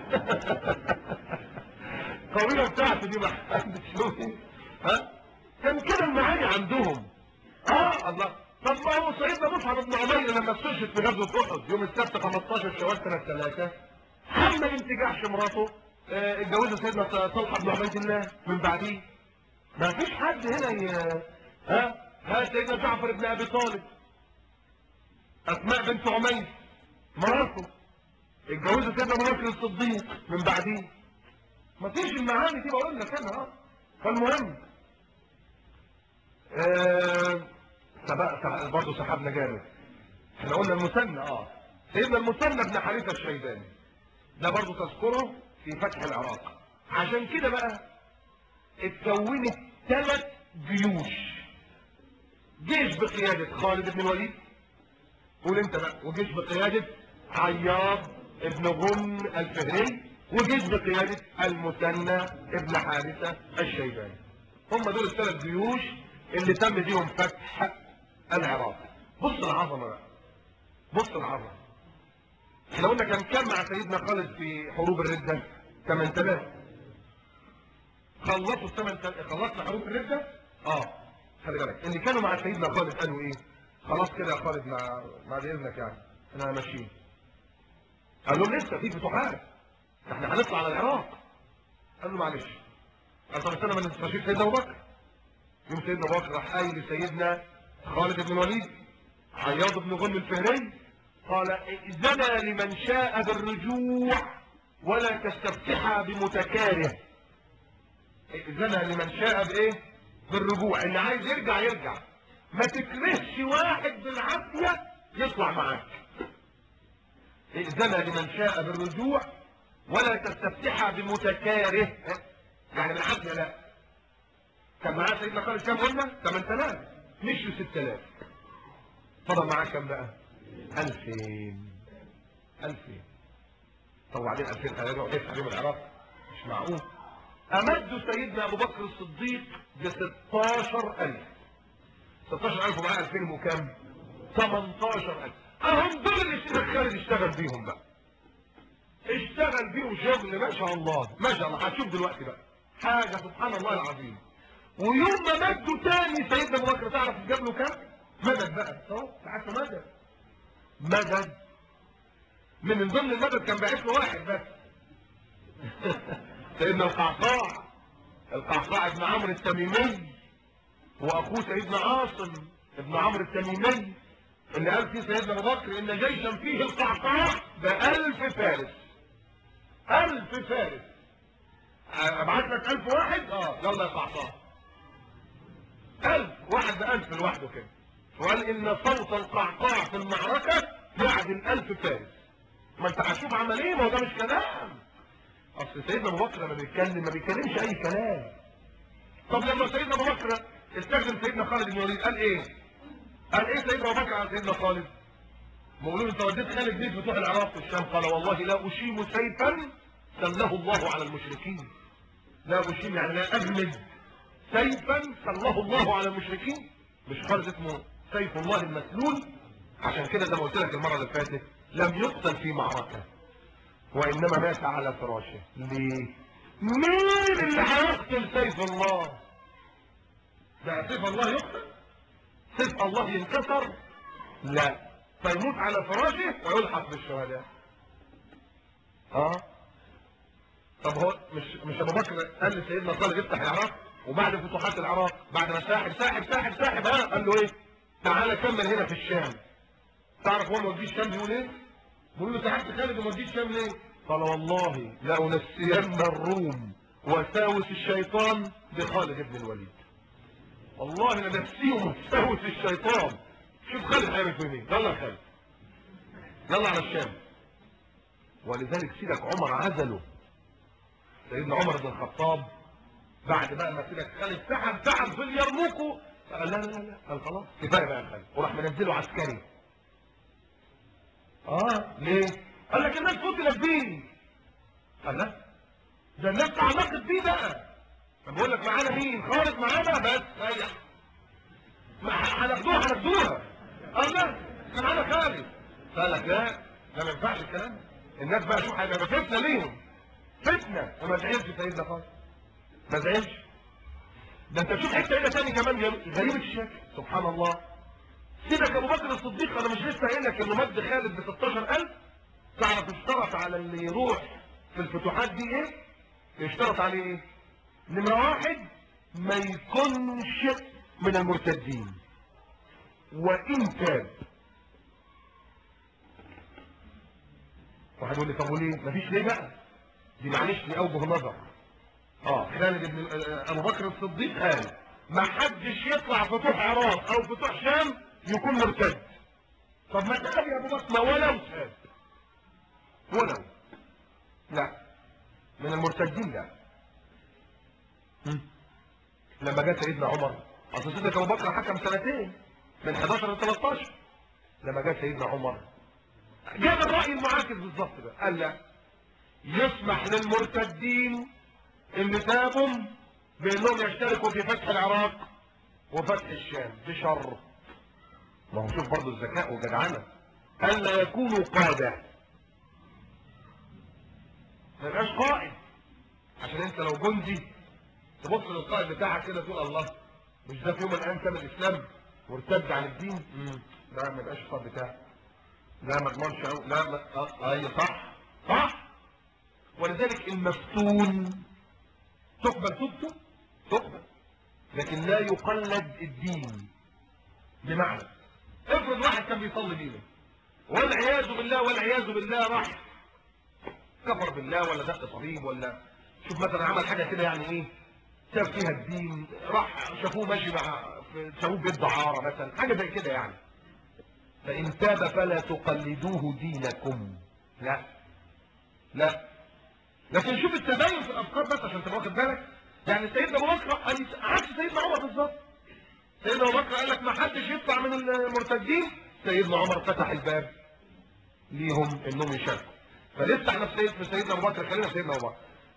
قبيله بتاعته دي ما حدش له ها كان كده المعاني عندهم اه الله طب ما هو سيدنا مصعب بن عمير لما استشهد في غزوه احد يوم السبت 15 شوال سنه 3 حمل بنت جحش مراته آه، اتجوزها سيدنا طلحه بن عبيد الله من بعديه ما فيش حد هنا ي... ها ها سيدنا جعفر بن ابي طالب اسماء بنت عمير مراته اتجوزت سيدنا ابو بكر الصديق من بعديه ما فيش المعاني دي بقول لك انا اه فالمهم آه سبق سبق برضه سحبنا جامد احنا قلنا المثنى اه سيدنا المثنى بن حارثه الشيباني ده برضه تذكره في فتح العراق عشان كده بقى اتكونت ثلاث جيوش جيش بقيادة خالد بن الوليد قول انت بقى وجيش بقيادة عياض ابن غن الفهري وجيش بقيادة المثنى ابن حارثة الشيباني هم دول الثلاث جيوش اللي تم بيهم فتح العراق بص العظمة بقى بص العظمة احنا قلنا كان كم مع سيدنا خالد في حروب الردة 8000 خلصوا الثمان خلصنا حروب الردة اه خلي بالك اللي كانوا مع سيدنا خالد قالوا ايه خلاص كده يا خالد مع بعد اذنك يعني احنا ماشيين قال لهم لسه في فتوحات احنا هنطلع على العراق قال له معلش قال طب استنى ما نستشير سيدنا ابو بكر يوم سيدنا ابو بكر راح قايل لسيدنا خالد بن الوليد عياض بن غنم الفهري قال ائذنا لمن شاء بالرجوع ولا تستفتحها بمتكاره ائذنا لمن شاء بايه بالرجوع اللي عايز يرجع يرجع ما تكرهش واحد بالعافيه يطلع معاك ائذنا لمن شاء بالرجوع ولا تستفتحها بمتكاره يعني بالعافيه لا كان معاه سيدنا خالد كام قلنا 8000 مشوا 6000 فضل معاه كام بقى 2000 2000 طب وبعدين 2000 هيرجعوا كيف عليهم العراق مش معقول امدوا سيدنا ابو بكر الصديق ب 16000 16000 ومعاه 2000 وكام 18000 اهم دول اللي الشيخ خالد اشتغل بيهم بقى اشتغل بيهم شغل ما شاء الله ما شاء الله هتشوف دلوقتي بقى حاجه سبحان الله العظيم ويوم ما مدوا تاني سيدنا ابو بكر تعرف جاب له كام مدد بقى اهو ساعات مدد مدد من ضمن المدد كان باعث له واحد بس سيدنا القعقاع القعقاع ابن عمرو التميمي واخوه سيدنا عاصم ابن عمرو التميمي اللي قال فيه سيدنا ابو بكر ان جيشا فيه القعقاع بألف فارس ألف فارس ابعت لك ألف واحد اه يلا يا قعقاع ألف واحد بألف لوحده كده وقال إن صوت القعقاع في المعركة يعدل ألف فارس ما أنت هتشوف عمل إيه ما هو ده مش كلام أصل سيدنا أبو بكر لما بيتكلم ما بيتكلمش أي كلام طب لما سيدنا أبو بكر استخدم سيدنا خالد بن الوليد قال إيه؟ قال إيه سيدنا أبو بكر على سيدنا خالد؟ بيقولوا له أنت وديت خالد ليه فتوح العراق في الشام قال والله لا أشيم سيفا سله الله على المشركين لا أشيم يعني لا أغمد سيفا سله الله على المشركين مش خالد اسمه سيف الله المسلول عشان كده زي ما قلت لك المرة اللي فاتت لم يقتل في معركة وإنما مات على فراشه ليه؟ مين اللي هيقتل سيف الله؟ ده سيف الله يقتل؟ سيف الله ينكسر؟ لا فيموت على فراشه ويلحق بالشهداء اه طب هو مش مش ابو بكر قال لسيدنا خالد افتح العراق وبعد فتوحات العراق بعد ما ساحب ساحب ساحب ساحب ها قال له ايه تعالى كمل هنا في الشام تعرف هو موديه الشام بيقول ايه بيقول له سحبت خالد وموديه الشام ليه قال والله لأنسين الروم وساوس الشيطان بخالد بن الوليد والله لنفسيهم وساوس الشيطان شوف خالد هيعمل فيه ايه يلا يا خالد يلا على الشام ولذلك سيدك عمر عزله سيدنا عمر بن الخطاب بعد بقى ما سيدك خالد سحب سحب في اليرموك قال لا لا لا قال خلاص كفايه بقى يا خالد وراح منزله عسكري اه ليه قال لك الناس قتلت بيه قال لا ده الناس تعلقت بيه بقى طب بقول لك معانا مين خالد معانا بس ريح ما هناخدوها هناخدوها قال لا كان معانا خالد قال لك لا ده ما ينفعش الكلام ده. الناس بقى شوف هيبقى فتنه ليهم فتنه وما زعلش سيدنا خالد ما زعلش ده انت تشوف حته هنا تاني كمان غريب الشكل سبحان الله سيبك ابو بكر الصديق انا مش لسه قايل لك انه مد خالد ب 16000 تعرف اشترط على اللي يروح في الفتوحات دي ايه اشترط عليه ايه نمرة واحد ما يكونش من المرتدين وان تاب واحد يقول لي طب وليه مفيش ليه بقى دي معلش دي اوجه نظر اه خالد بن آه، ابو بكر الصديق قال ما حدش يطلع فتوح عراق او فتوح شام يكون مرتد طب ما تاب يا ابو بكر ما ولو تاب ولو لا من المرتدين لا هم؟ لما جاء سيدنا عمر اصل سيدنا ابو بكر حكم سنتين من 11 ل 13 لما جاء سيدنا عمر جاب الراي المعاكس بالظبط ده قال لا يسمح للمرتدين اللي تابوا بانهم يشتركوا في فتح العراق وفتح الشام بشرط ما هو شوف برضه الذكاء والجدعنه الا يكونوا قاده ما يبقاش قائد عشان انت لو جندي تبص للقائد بتاعك كده تقول الله مش ده في يوم من الايام ساب الاسلام وارتد عن الدين مم. ده ما يبقاش القائد بتاعك لا ما اضمنش أو- لا ما اه ايوه صح صح ولذلك المفتون تقبل توبته تقبل لكن لا يقلد الدين بمعنى افرض واحد كان بيصلي بينا والعياذ بالله والعياذ بالله راح كفر بالله ولا دق صليب ولا شوف مثلا عمل حاجه كده يعني ايه ساب فيها الدين راح شافوه ماشي مع في- شافوه بيد عاره مثلا حاجه زي كده يعني فان تاب فلا تقلدوه دينكم لا لا لكن شوف التباين في الافكار بس عشان تبقى واخد بالك يعني سيدنا ابو بكر قال عكس سيدنا عمر بالظبط سيدنا ابو بكر قال لك ما حدش يطلع من المرتدين سيدنا عمر فتح الباب ليهم انهم يشاركوا فلسه احنا في سيد في سيدنا ابو بكر خلينا في سيدنا ابو بكر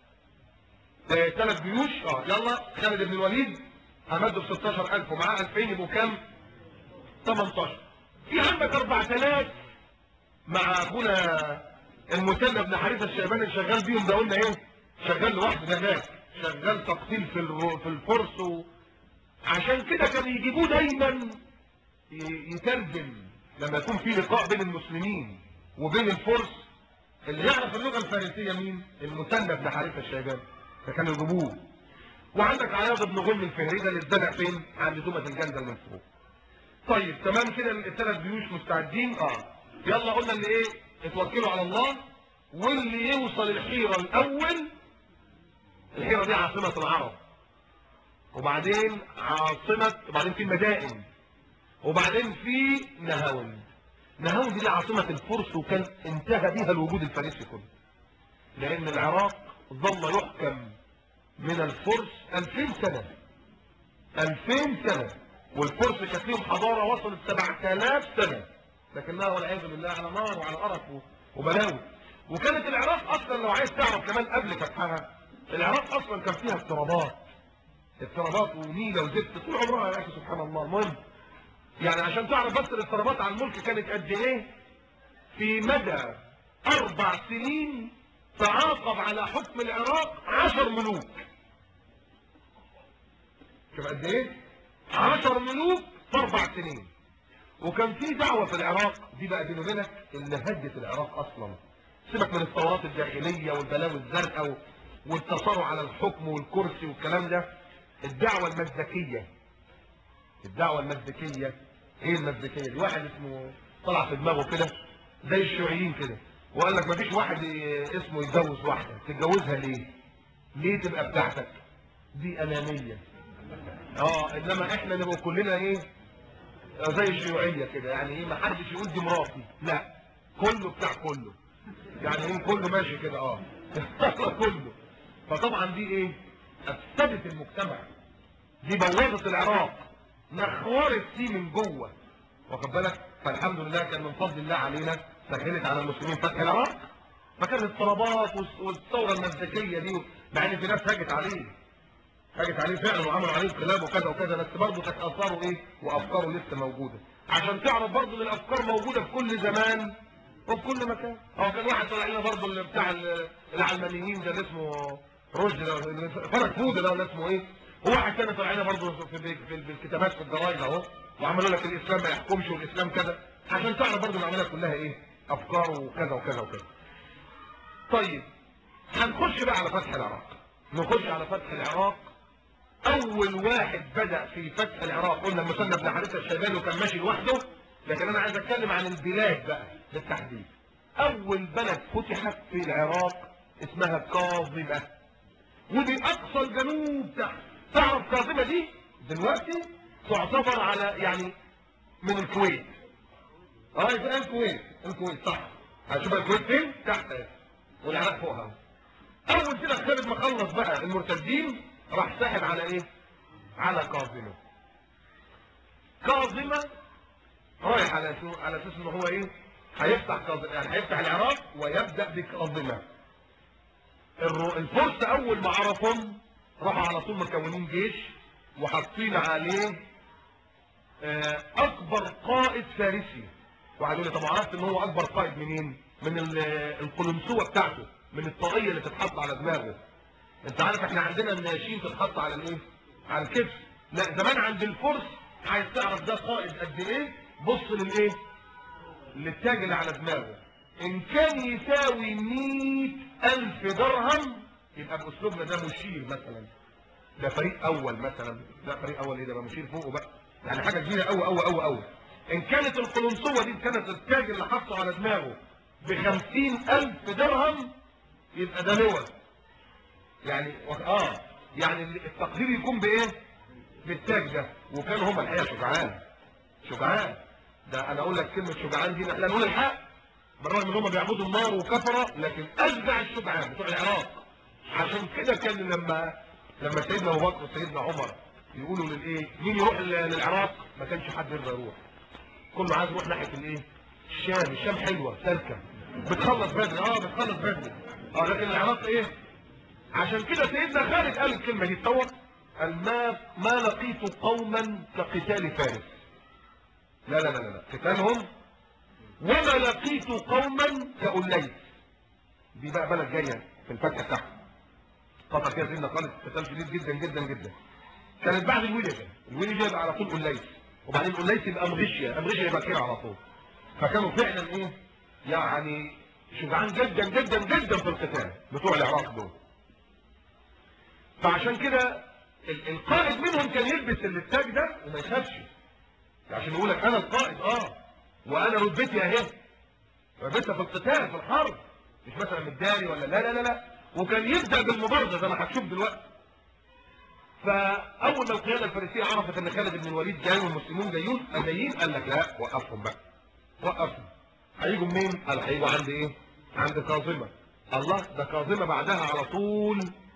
ثلاث جيوش اه يلا خالد بن الوليد همده ب 16000 ومعاه 2000 يبقوا كام 18 في عندك 4000 مع اخونا المثنى بن حارثه الشيباني اللي شغال بيهم ده قلنا ايه شغال لوحده ده هناك شغال تقتيل في الر- في الفرس و... عشان كده كانوا يجيبوه دايما ي- يترجم لما يكون في لقاء بين المسلمين وبين الفرس اللي يعرف اللغه الفارسيه مين المثنى بن حارثه الشيباني فكانوا يجيبوه وعندك عياض بن غل الفهري ده اللي اتزنق فين عند دومه الجندل من فوق طيب تمام كده الثلاث جيوش مستعدين اه يلا قلنا اللي ايه اتوكلوا على الله واللي يوصل الحيرة الاول الحيرة دي عاصمة العرب وبعدين عاصمة وبعدين في المدائن وبعدين في نهاوند نهاوند دي عاصمة الفرس وكان انتهى بها الوجود الفارسي كله لان العراق ظل يحكم من الفرس 2000 سنة 2000 سنة والفرس كانت لهم حضارة وصلت 7000 سنة لكنها والعياذ بالله على نار وعلى قرف و- وبلاوي وكانت العراق اصلا لو عايز تعرف كمان قبل فتحها العراق اصلا كان فيها اضطرابات اضطرابات ونيله وزفت طول عمرها يا اخي سبحان الله المهم يعني عشان تعرف بس الاضطرابات على الملك كانت قد ايه في مدى اربع سنين تعاقب على حكم العراق عشر ملوك شوف قد ايه عشر ملوك في اربع سنين وكان في دعوة في العراق دي بقى بيني وبينك اللي هدت العراق اصلا سيبك من الثورات الداخلية والبلاوي الزرقاء و- والتصارع على الحكم والكرسي والكلام ده الدعوة المزدكية الدعوة المزدكية ايه المزدكية دي واحد اسمه طلع في دماغه كده زي الشيوعيين كده وقال لك مفيش واحد ي- اسمه يتجوز واحدة تتجوزها ليه ليه تبقى بتاعتك دي انانية اه انما احنا نبقى كلنا ايه زي الشيوعية كده يعني ايه ما حدش يقول دي مراتي لا كله بتاع كله يعني ايه كله ماشي كده اه كله فطبعا دي ايه افسدت المجتمع دي بوظت العراق نخورت فيه من جوه واخد بالك فالحمد لله كان من فضل الله علينا سهلت على المسلمين فتح العراق فكانت الاضطرابات والس- والثوره المزدكيه دي مع ان في ناس هاجت عليه هاجت عليه فعلا وعملوا عليه انقلاب وكذا وكذا بس برضه كانت اثاره ايه وافكاره لسه موجوده عشان تعرف برضه ان الافكار موجوده في كل زمان وفي كل مكان هو كان واحد طلع لنا برضه اللي بتاع ال- العلمانيين ده اللي اسمه رشد ده اللي- فرج فوده ده ولا اسمه ايه هو واحد تاني طلع لنا برضه في, في, في, في الكتابات في الجرايد اهو وعملوا لك الاسلام ما يحكمش والاسلام كذا عشان تعرف برضه العمليه كلها ايه افكار وكذا وكذا وكذا طيب هنخش بقى على فتح العراق نخش على فتح العراق اول واحد بدأ في فتح العراق قلنا المثنى بن حارثة الشيباني وكان ماشي لوحده لكن انا عايز اتكلم عن البلاد بقى بالتحديد اول بلد فتحت في العراق اسمها كاظمة ودي اقصى الجنوب تحت تعرف كاظمة دي دلوقتي تعتبر على يعني من الكويت اه يبقى الكويت الكويت صح هتشوف الكويت فين تحت اهي والعراق فوقها اول كده خالد ما خلص بقى المرتدين راح ساحب على ايه على كاظمة كاظمة رايح على شو على اساس ان هو ايه هيفتح كاظمة يعني هيفتح العراق ويبدأ بكاظمة الر- الفرس اول ما عرفهم راحوا على طول مكونين جيش وحاطين عليه آه، اكبر قائد فارسي واحد يقول لي طب عرفت ان هو اكبر قائد منين من ال- القلنسوه بتاعته من الطاقيه اللي تتحط على دماغه انت عارف احنا عندنا الناشين تتحط على الايه على الكتف لا زمان عند الفرس عايز تعرف ده قائد قد ايه بص للايه للتاج اللي على دماغه ان كان يساوي مئة الف درهم يبقى باسلوبنا ده مشير مثلا ده فريق اول مثلا ده فريق اول ايه ده بقى مشير فوقه بقى يعني حاجه كبيره قوي قوي قوي قوي ان كانت القلنسوه دي كانت التاج اللي حاطه على دماغه بخمسين الف درهم يبقى ده لواء يعني اه يعني التقدير يكون بايه بالتاج ده وكانوا هم الحقيقه شجعان شجعان ده انا اقول لك كلمه شجعان دي احنا نقول الحق بالرغم ان هم بيعبدوا النار وكفره لكن اشجع الشجعان بتوع العراق عشان كده كان لما لما سيدنا ابو بكر وسيدنا عمر يقولوا للايه مين يروح لل- للعراق ما كانش حد يرضى يروح كله عايز يروح ناحيه الايه الشام الشام حلوه سالكه بتخلص بدري اه بتخلص بدري اه لكن العراق ايه عشان كده سيدنا خالد قال الكلمه دي تصور قال ما ما لقيت قوما كقتال فارس لا لا لا لا لا. قتالهم وما لقيت قوما كأوليس دي بقى بلد جايه في الفتح بتاعها طبعا كده سيدنا خالد قتال شديد جدا جدا جدا كانت بعد الولجة الولجة يبقى على طول أوليس وبعدين أوليس يبقى مغشية مغشية يبقى كده على طول فكانوا فعلا ايه يعني شجعان جدا جدا جدا في القتال بتوع العراق دول فعشان كده ال- القائد منهم كان يلبس التاج ده وما يخافش عشان يقول لك انا القائد اه وانا رتبتي اهي رتبتها في القتال في الحرب مش مثلا متداري ولا لا لا لا لا وكان يبدا بالمبارزه زي ما هتشوف دلوقتي فاول ما القياده الفارسيه عرفت ان خالد بن الوليد جاي والمسلمون جايين جايين قال لك لا وقفهم بقى وقفهم هيجوا منين؟ قال هيجوا عند ايه؟ عند كاظمه الله ده كاظمه بعدها على طول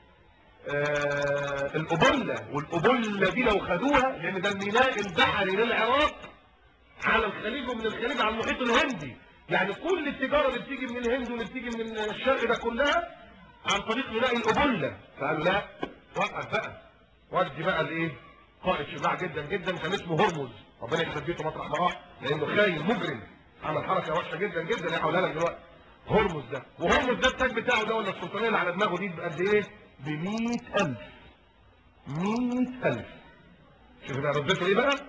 آه الأبلة والأبلة دي لو خدوها لأن ده الميناء البحري للعراق على الخليج ومن الخليج على المحيط الهندي يعني كل التجاره اللي بتيجي من الهند واللي بتيجي من الشرق ده كلها عن طريق ميناء الابله فقالوا لا وقف بقى ودي بقى الايه قائد شجاع جدا جدا كان اسمه هرمز ربنا يخرب بيته مطرح ما راح لانه خاين مجرم عمل حركه وحشه جدا جدا يا حولها لك دلوقتي هرمز ده وهرمز ده التاج بتاعه ده ولا السلطانيه اللي على دماغه دي بقد ايه ب 100000 100000 شوف بقى ردته ايه بقى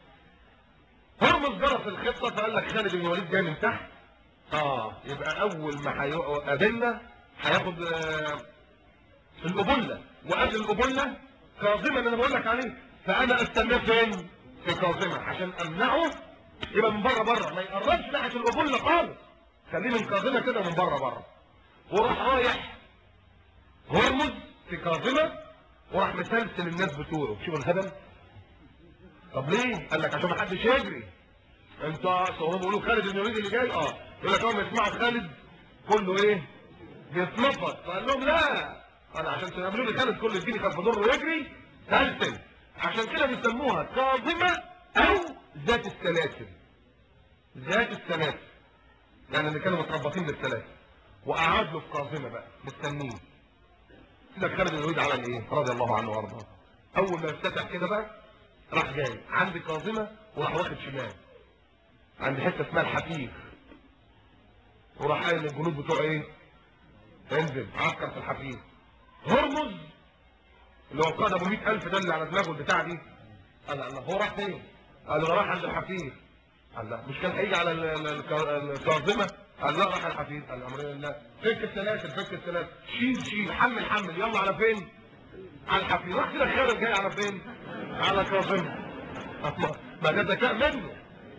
هرمز جرى في الخطه فقال لك خالد بن الوليد جاي من تحت اه يبقى اول ما هيقابلنا هياخد آه القبله وقبل القبله كاظمه اللي انا بقول لك عليه فانا استناه فين في كاظمه عشان امنعه يبقى من بره بره ما يقربش ناحيه القبله خالص خليه من كاظمه كده من بره بره وراح رايح هرمز في كاظمه وراح مسلسل الناس بتوعه شوف الهبل طب ليه قال لك عشان ما حدش يجري انت هم بيقولوا خالد بن الوليد اللي جاي اه يقول لك اول ما يسمعوا خالد كله ايه بيتنفض فقال لهم لا انا عشان تقابلوا لي خالد كل الدين كان في ضره ويجري سلسل عشان كده بيسموها كاظمه او ذات السلاسل ذات السلاسل يعني اللي كانوا متربطين بالسلاسل وقعد له في كاظمه بقى مستنيه كده خالد بن الوليد عمل ايه رضي الله عنه وارضاه اول ما افتتح كده بقى راح جاي عند كاظمه وراح واخد شمال عند حته اسمها الحفيف وراح قايل للجنود بتوعه ايه انزل عسكر في الحفيف هرمز اللي هو القائد ابو 100000 ده اللي على دماغه البتاع دي قال لا هو راح فين قال له راح عند الحفيف قال لا مش كان هيجي على ال- ال- ال- الكاظمه قال لا راح الحفيف قال امر الله فك السلاسل فك السلاسل شيل شيل حمل حمل يلا على فين على الحفيف راح كده خالد جاي على فين على كاظمه ما ده ذكاء منه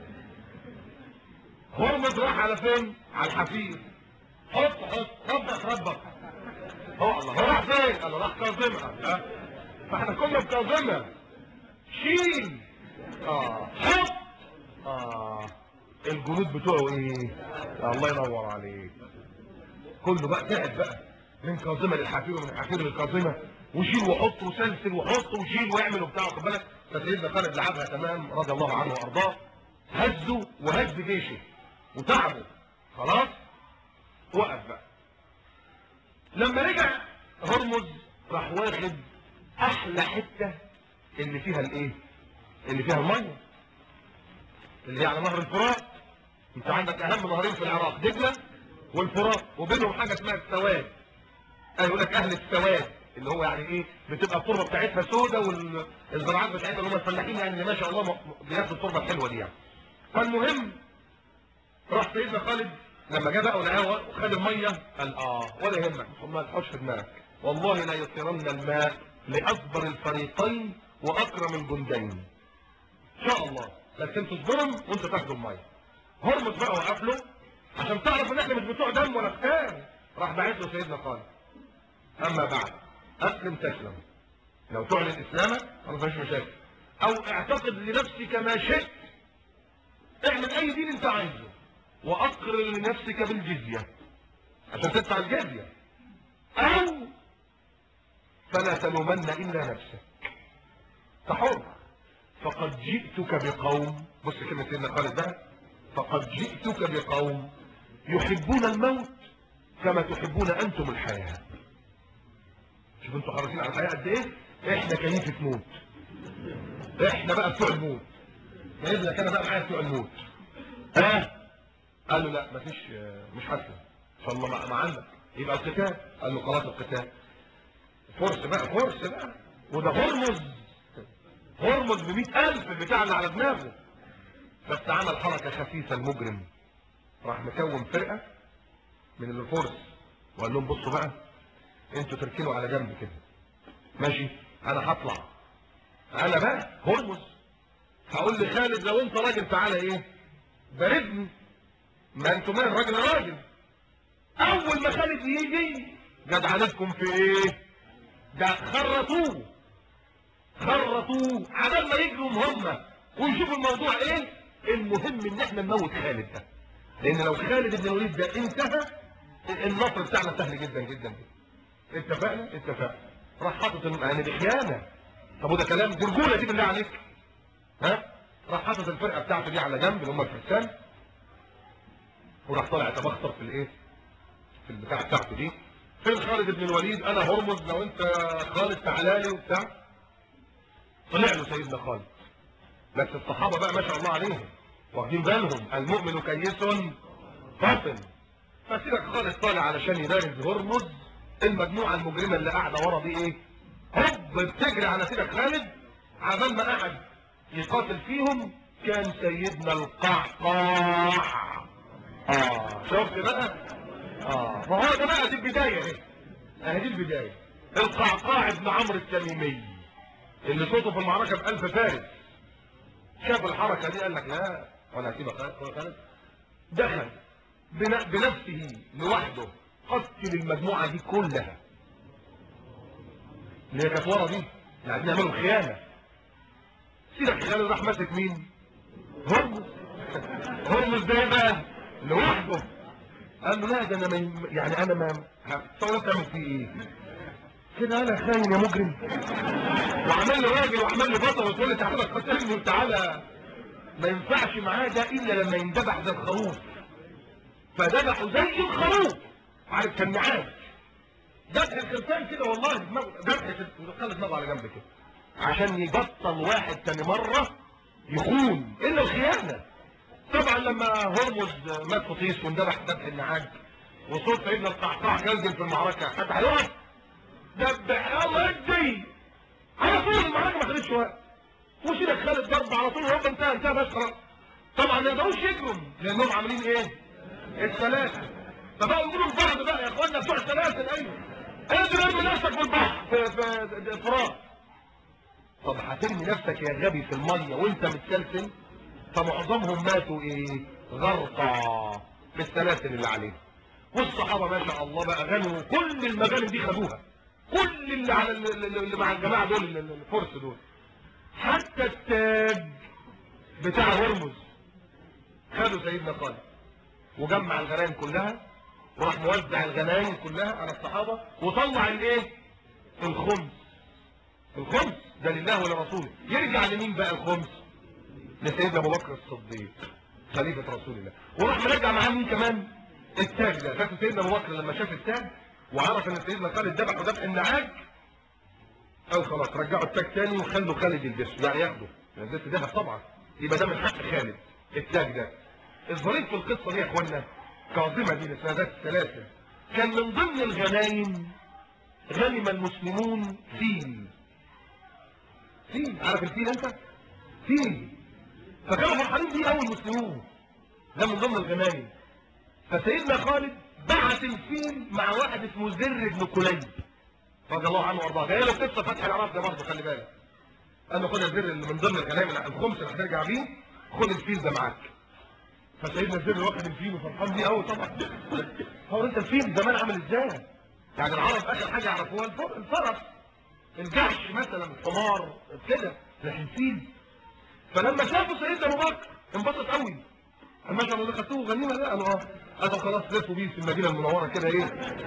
هرمز راح على فين على الحفيف حط حط ربك ربك هو الله هو راح فين قال له راح كاظمه قال لا فاحنا كنا في كاظمه شيل اه حط اه الجنود بتوعه ايه يا الله ينور عليك كله بقى تعب بقى من كاظمه للحفير ومن الحفير للكاظمه وشيل وحط وسلسل وحط وشيل واعمل وبتاع واخد بالك فسيدنا خالد لعبها تمام رضي الله عنه وارضاه هزه وهز جيشه وتعبه خلاص وقف بقى لما رجع هرمز راح واخد احلى حته اللي فيها الايه اللي فيها الميه اللي هي على نهر الفرات انت عندك اهم نهرين في العراق دجله والفرات وبينهم حاجه اسمها السواد انا يقول لك اهل السواد اللي هو يعني ايه بتبقى التربه بتاعتها سودة والزراعات بتاعتها اللي هم الفلاحين يعني اللي ما شاء الله م- بياخدوا التربه الحلوه دي يعني فالمهم راح سيدنا خالد لما جه بقى ولقاه وخد الميه قال اه ولا يهمك ما تحطش في دماغك والله لا يصيرن الماء لاكبر الفريقين واكرم الجندين ان شاء الله بس انتوا تصبروا وانتوا تاخدوا الميه هرمز بقى وقف له عشان تعرف ان احنا مش بتوع دم ولا قتال راح باعت له سيدنا خالد اما بعد اسلم تسلم لو تعلن اسلامك ما فيش مشاكل او اعتقد لنفسك ما شئت اعمل اي دين انت عايزه واقرر لنفسك بالجزية عشان تدفع الجزية او فلا تلومن الا نفسك فحر فقد جئتك بقوم بص كلمة سيدنا خالد بقى فقد جئتك بقوم يحبون الموت كما تحبون انتم الحياة شوف انتوا حريصين على الحياة قد ايه احنا كيفة موت احنا بقى بتوع الموت جايب لك انا بقى معايا بتوع الموت ها قال له لا مفيش مش حاسه ان شاء الله ما ما عندك يبقى القتال قال له خلاص القتال فرس بقى فرس بقى وده هرمز هرمز ب 100000 البتاع اللي على دماغه بس عمل حركه خفيفه المجرم راح مكون فرقه من الفرس وقال لهم بصوا بقى انتوا تركنوا على جنب كده ماشي انا هطلع انا بقى هرمز هقول لخالد لو انت راجل تعالى ايه باردني ما انتوا مال راجل راجل اول ما خالد يجي جدعنتكم في ايه ده خرطوه خرطوه عمال ما يجروا هم ويشوفوا الموضوع ايه المهم ان احنا نموت خالد ده لان لو خالد بن الوليد ده انتهى النصر بتاعنا سهل جدا جدا جدا اتفقنا اتفقنا راح حاطط الم- يعني بخيانه طب وده كلام دي رجوله دي بالله عليك ها راح حاطط الفرقه بتاعته دي على جنب اللي هم الفرسان وراح طالع تبختر في الايه في البتاع بتاعته دي فين خالد بن الوليد انا هرمز لو انت خالد تعالى لي وبتاع طلع له سيدنا خالد بس الصحابه بقى ما شاء الله عليهم واخدين بالهم المؤمن كيس فاطن فسيبك خالد طالع علشان يبارز هرمز المجموعه المجرمه اللي قاعده ورا دي ايه هوب بتجري على سيدك خالد عبال ما قعد يقاتل فيهم كان سيدنا القعقاع اه شفت بقى اه فهو ده بقى دي البدايه اهي اهي دي البدايه القعقاع ابن عمرو التميمي اللي صوته في المعركه بألف فارس شاف الحركه دي قال لك لا وانا هسيبك خالد ولا خالد دخل بن- بنفسه لوحده قتل المجموعه دي كلها اللي هي كانت ورا دي اللي عايزين يعملوا خيانه سيدك خالد راح ماسك مين؟ هرمز هرمز ده إيه بقى لوحده قال له لا ده انا ما يم- يعني انا ما تصور انت تعمل فيه ايه؟ كده انا خاين يا مجرم وعمل لي راجل وعمل لي بطل وتقول لي تعالى قتلني وتعالى ما ينفعش معاه ده الا لما يندبح زي الخروف فذبحوا زي الخروف عارف كان معاه ذبح الخرفان كده والله دماغه ذبح خلي دماغه على جنب كده عشان يبطل واحد تاني مره يخون الا الخيانه طبعا لما هرمز مات قطيس واندبح ذبح النعاج وصوت سيدنا القعقاع جلجل في المعركه حتى هيقف دبح يلا ادي على طول المعركه ما خدتش وقت وشيلك خالد ضرب على طول هوب انتهى انتهى بس خلاص طبعا ما يقدروش يجروا لانهم عاملين ايه؟ السلاسل فبقوا يقولوا لبعض بقى يا اخوانا بتوع السلاسل ايوه انزل ارمي نفسك في البحر في في الفرات طب هترمي نفسك يا غبي في الميه وانت متسلسل فمعظمهم ماتوا ايه؟ غرقى بالسلاسل اللي عليهم والصحابه ما شاء الله بقى غنوا كل المغانم دي خدوها كل اللي على اللي اللي مع الجماعه دول اللي- اللي- الفرس دول حتى التاج بتاع هرمز خدوا سيدنا خالد وجمع الغنائم كلها وراح موزع الغنائم كلها على الصحابه وطلع الايه الخمس الخمس ده لله ولرسوله يرجع لمين بقى الخمس لسيدنا ابو بكر الصديق خليفه رسول الله وراح مرجع معاه مين كمان التاج ده فاكر سيدنا ابو بكر لما شاف التاج وعرف ان سيدنا خالد ذبح وذبح النعاج قال خلاص رجعوا التاج تاني وخلوا خالد يلبسه يعني ياخده يعني البس ذهب طبعا يبقى ده من حق خالد التاج ده الظريف في القصه دي يا اخوانا كاظمه دي اسمها ذات السلاسل كان من ضمن الغنايم غنم المسلمون فيل فيل عارف الفيل انت فيل فكانوا فرحانين بيه قوي المسلمون ده من ضمن الغنايم فسيدنا خالد بعت الفيل مع واحد اسمه زر بن كليب رضي الله عنه وارضاه ده هي له قصه فتح العراق ده برضه خلي بالك قال له خد يا زر اللي من ضمن الغنائم اللي- الخمس اللي هترجع بيه خد الفيل ده معاك فسيدنا الزر واخد الفيل وفرحان بيه قوي طبعا هو انت الفيل زمان عامل ازاي؟ يعني العرب اخر حاجه يعرفوها الفر- الفرس الجحش مثلا الحمار كده لكن الفيل فلما شافوا سيدنا ابو بكر انبسط قوي اما شاء الله خدتوه غنيمه ده قالوا اه قالوا خلاص لفوا بيه في المدينه المنوره كده ايه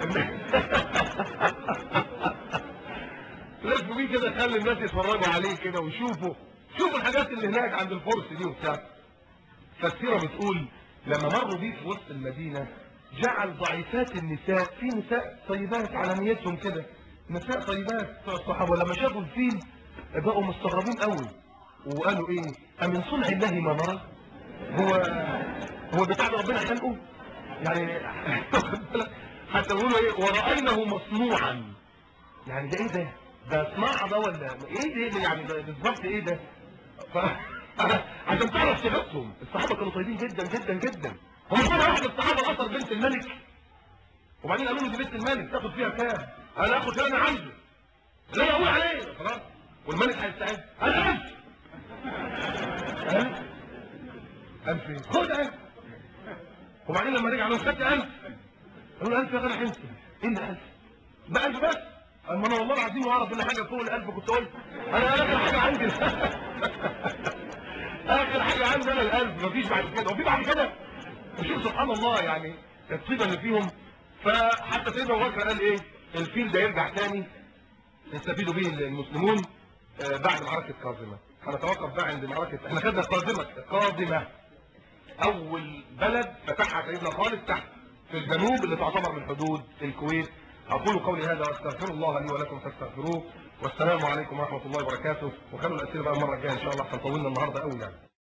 لفوا بيه كده خلي الناس يتفرجوا عليه كده ويشوفوا شوفوا الحاجات اللي هناك عند الفرس دي وبتاع فالسيره بتقول لما مروا بيه في وسط المدينه جعل ضعيفات النساء في نساء طيبات على نيتهم كده نساء طيبات بتوع الصحابه لما شافوا الفيل بقوا مستغربين قوي وقالوا ايه امن صنع الله ما نرى هو هو بتاع ده ربنا خلقه يعني واخد بالك؟ حتى يقولوا ايه ورأينه مصنوعا يعني ده ايه ده ده صناعة ده ولا ايه ده يعني ده بالظبط ايه ده ف... عشان تعرف صيغتهم الصحابة كانوا طيبين جدا جدا جدا هم مرة واحد الصحابة أثر بنت الملك وبعدين قالوا له دي بنت الملك تاخد فيها كام انا اخد اللي انا عايزه اللي انا اقول عليه خلاص والملك هيستعد انا ألف ألف ألف إيه؟ خد ألف وبعدين لما رجع له خدت ألف قالوا له ألف يا غالي حنسي إيه اللي ألف؟ ده ألف بس أما أنا والله العظيم وأعرف إن حاجة فوق الألف كنت قلت أنا آخر حاجة عندي آخر حاجة عندي أنا الألف مفيش بعد كده وفي بعد كده وشوف سبحان الله يعني الطيبة اللي فيهم فحتى سيدنا أبو بكر قال إيه الفيل ده يرجع تاني يستفيدوا به المسلمون آه، بعد معركة قاظمة هنتوقف بقى عند معركة احنا خدنا قاظمة قاظمة اول بلد فتحها سيدنا خالد تحت في الجنوب اللي تعتبر من حدود الكويت اقول قولي هذا واستغفر الله لي ولكم فاستغفروه والسلام عليكم ورحمه الله وبركاته وخلوا الاسئله بقى المره الجايه ان شاء الله احنا طولنا النهارده قوي يعني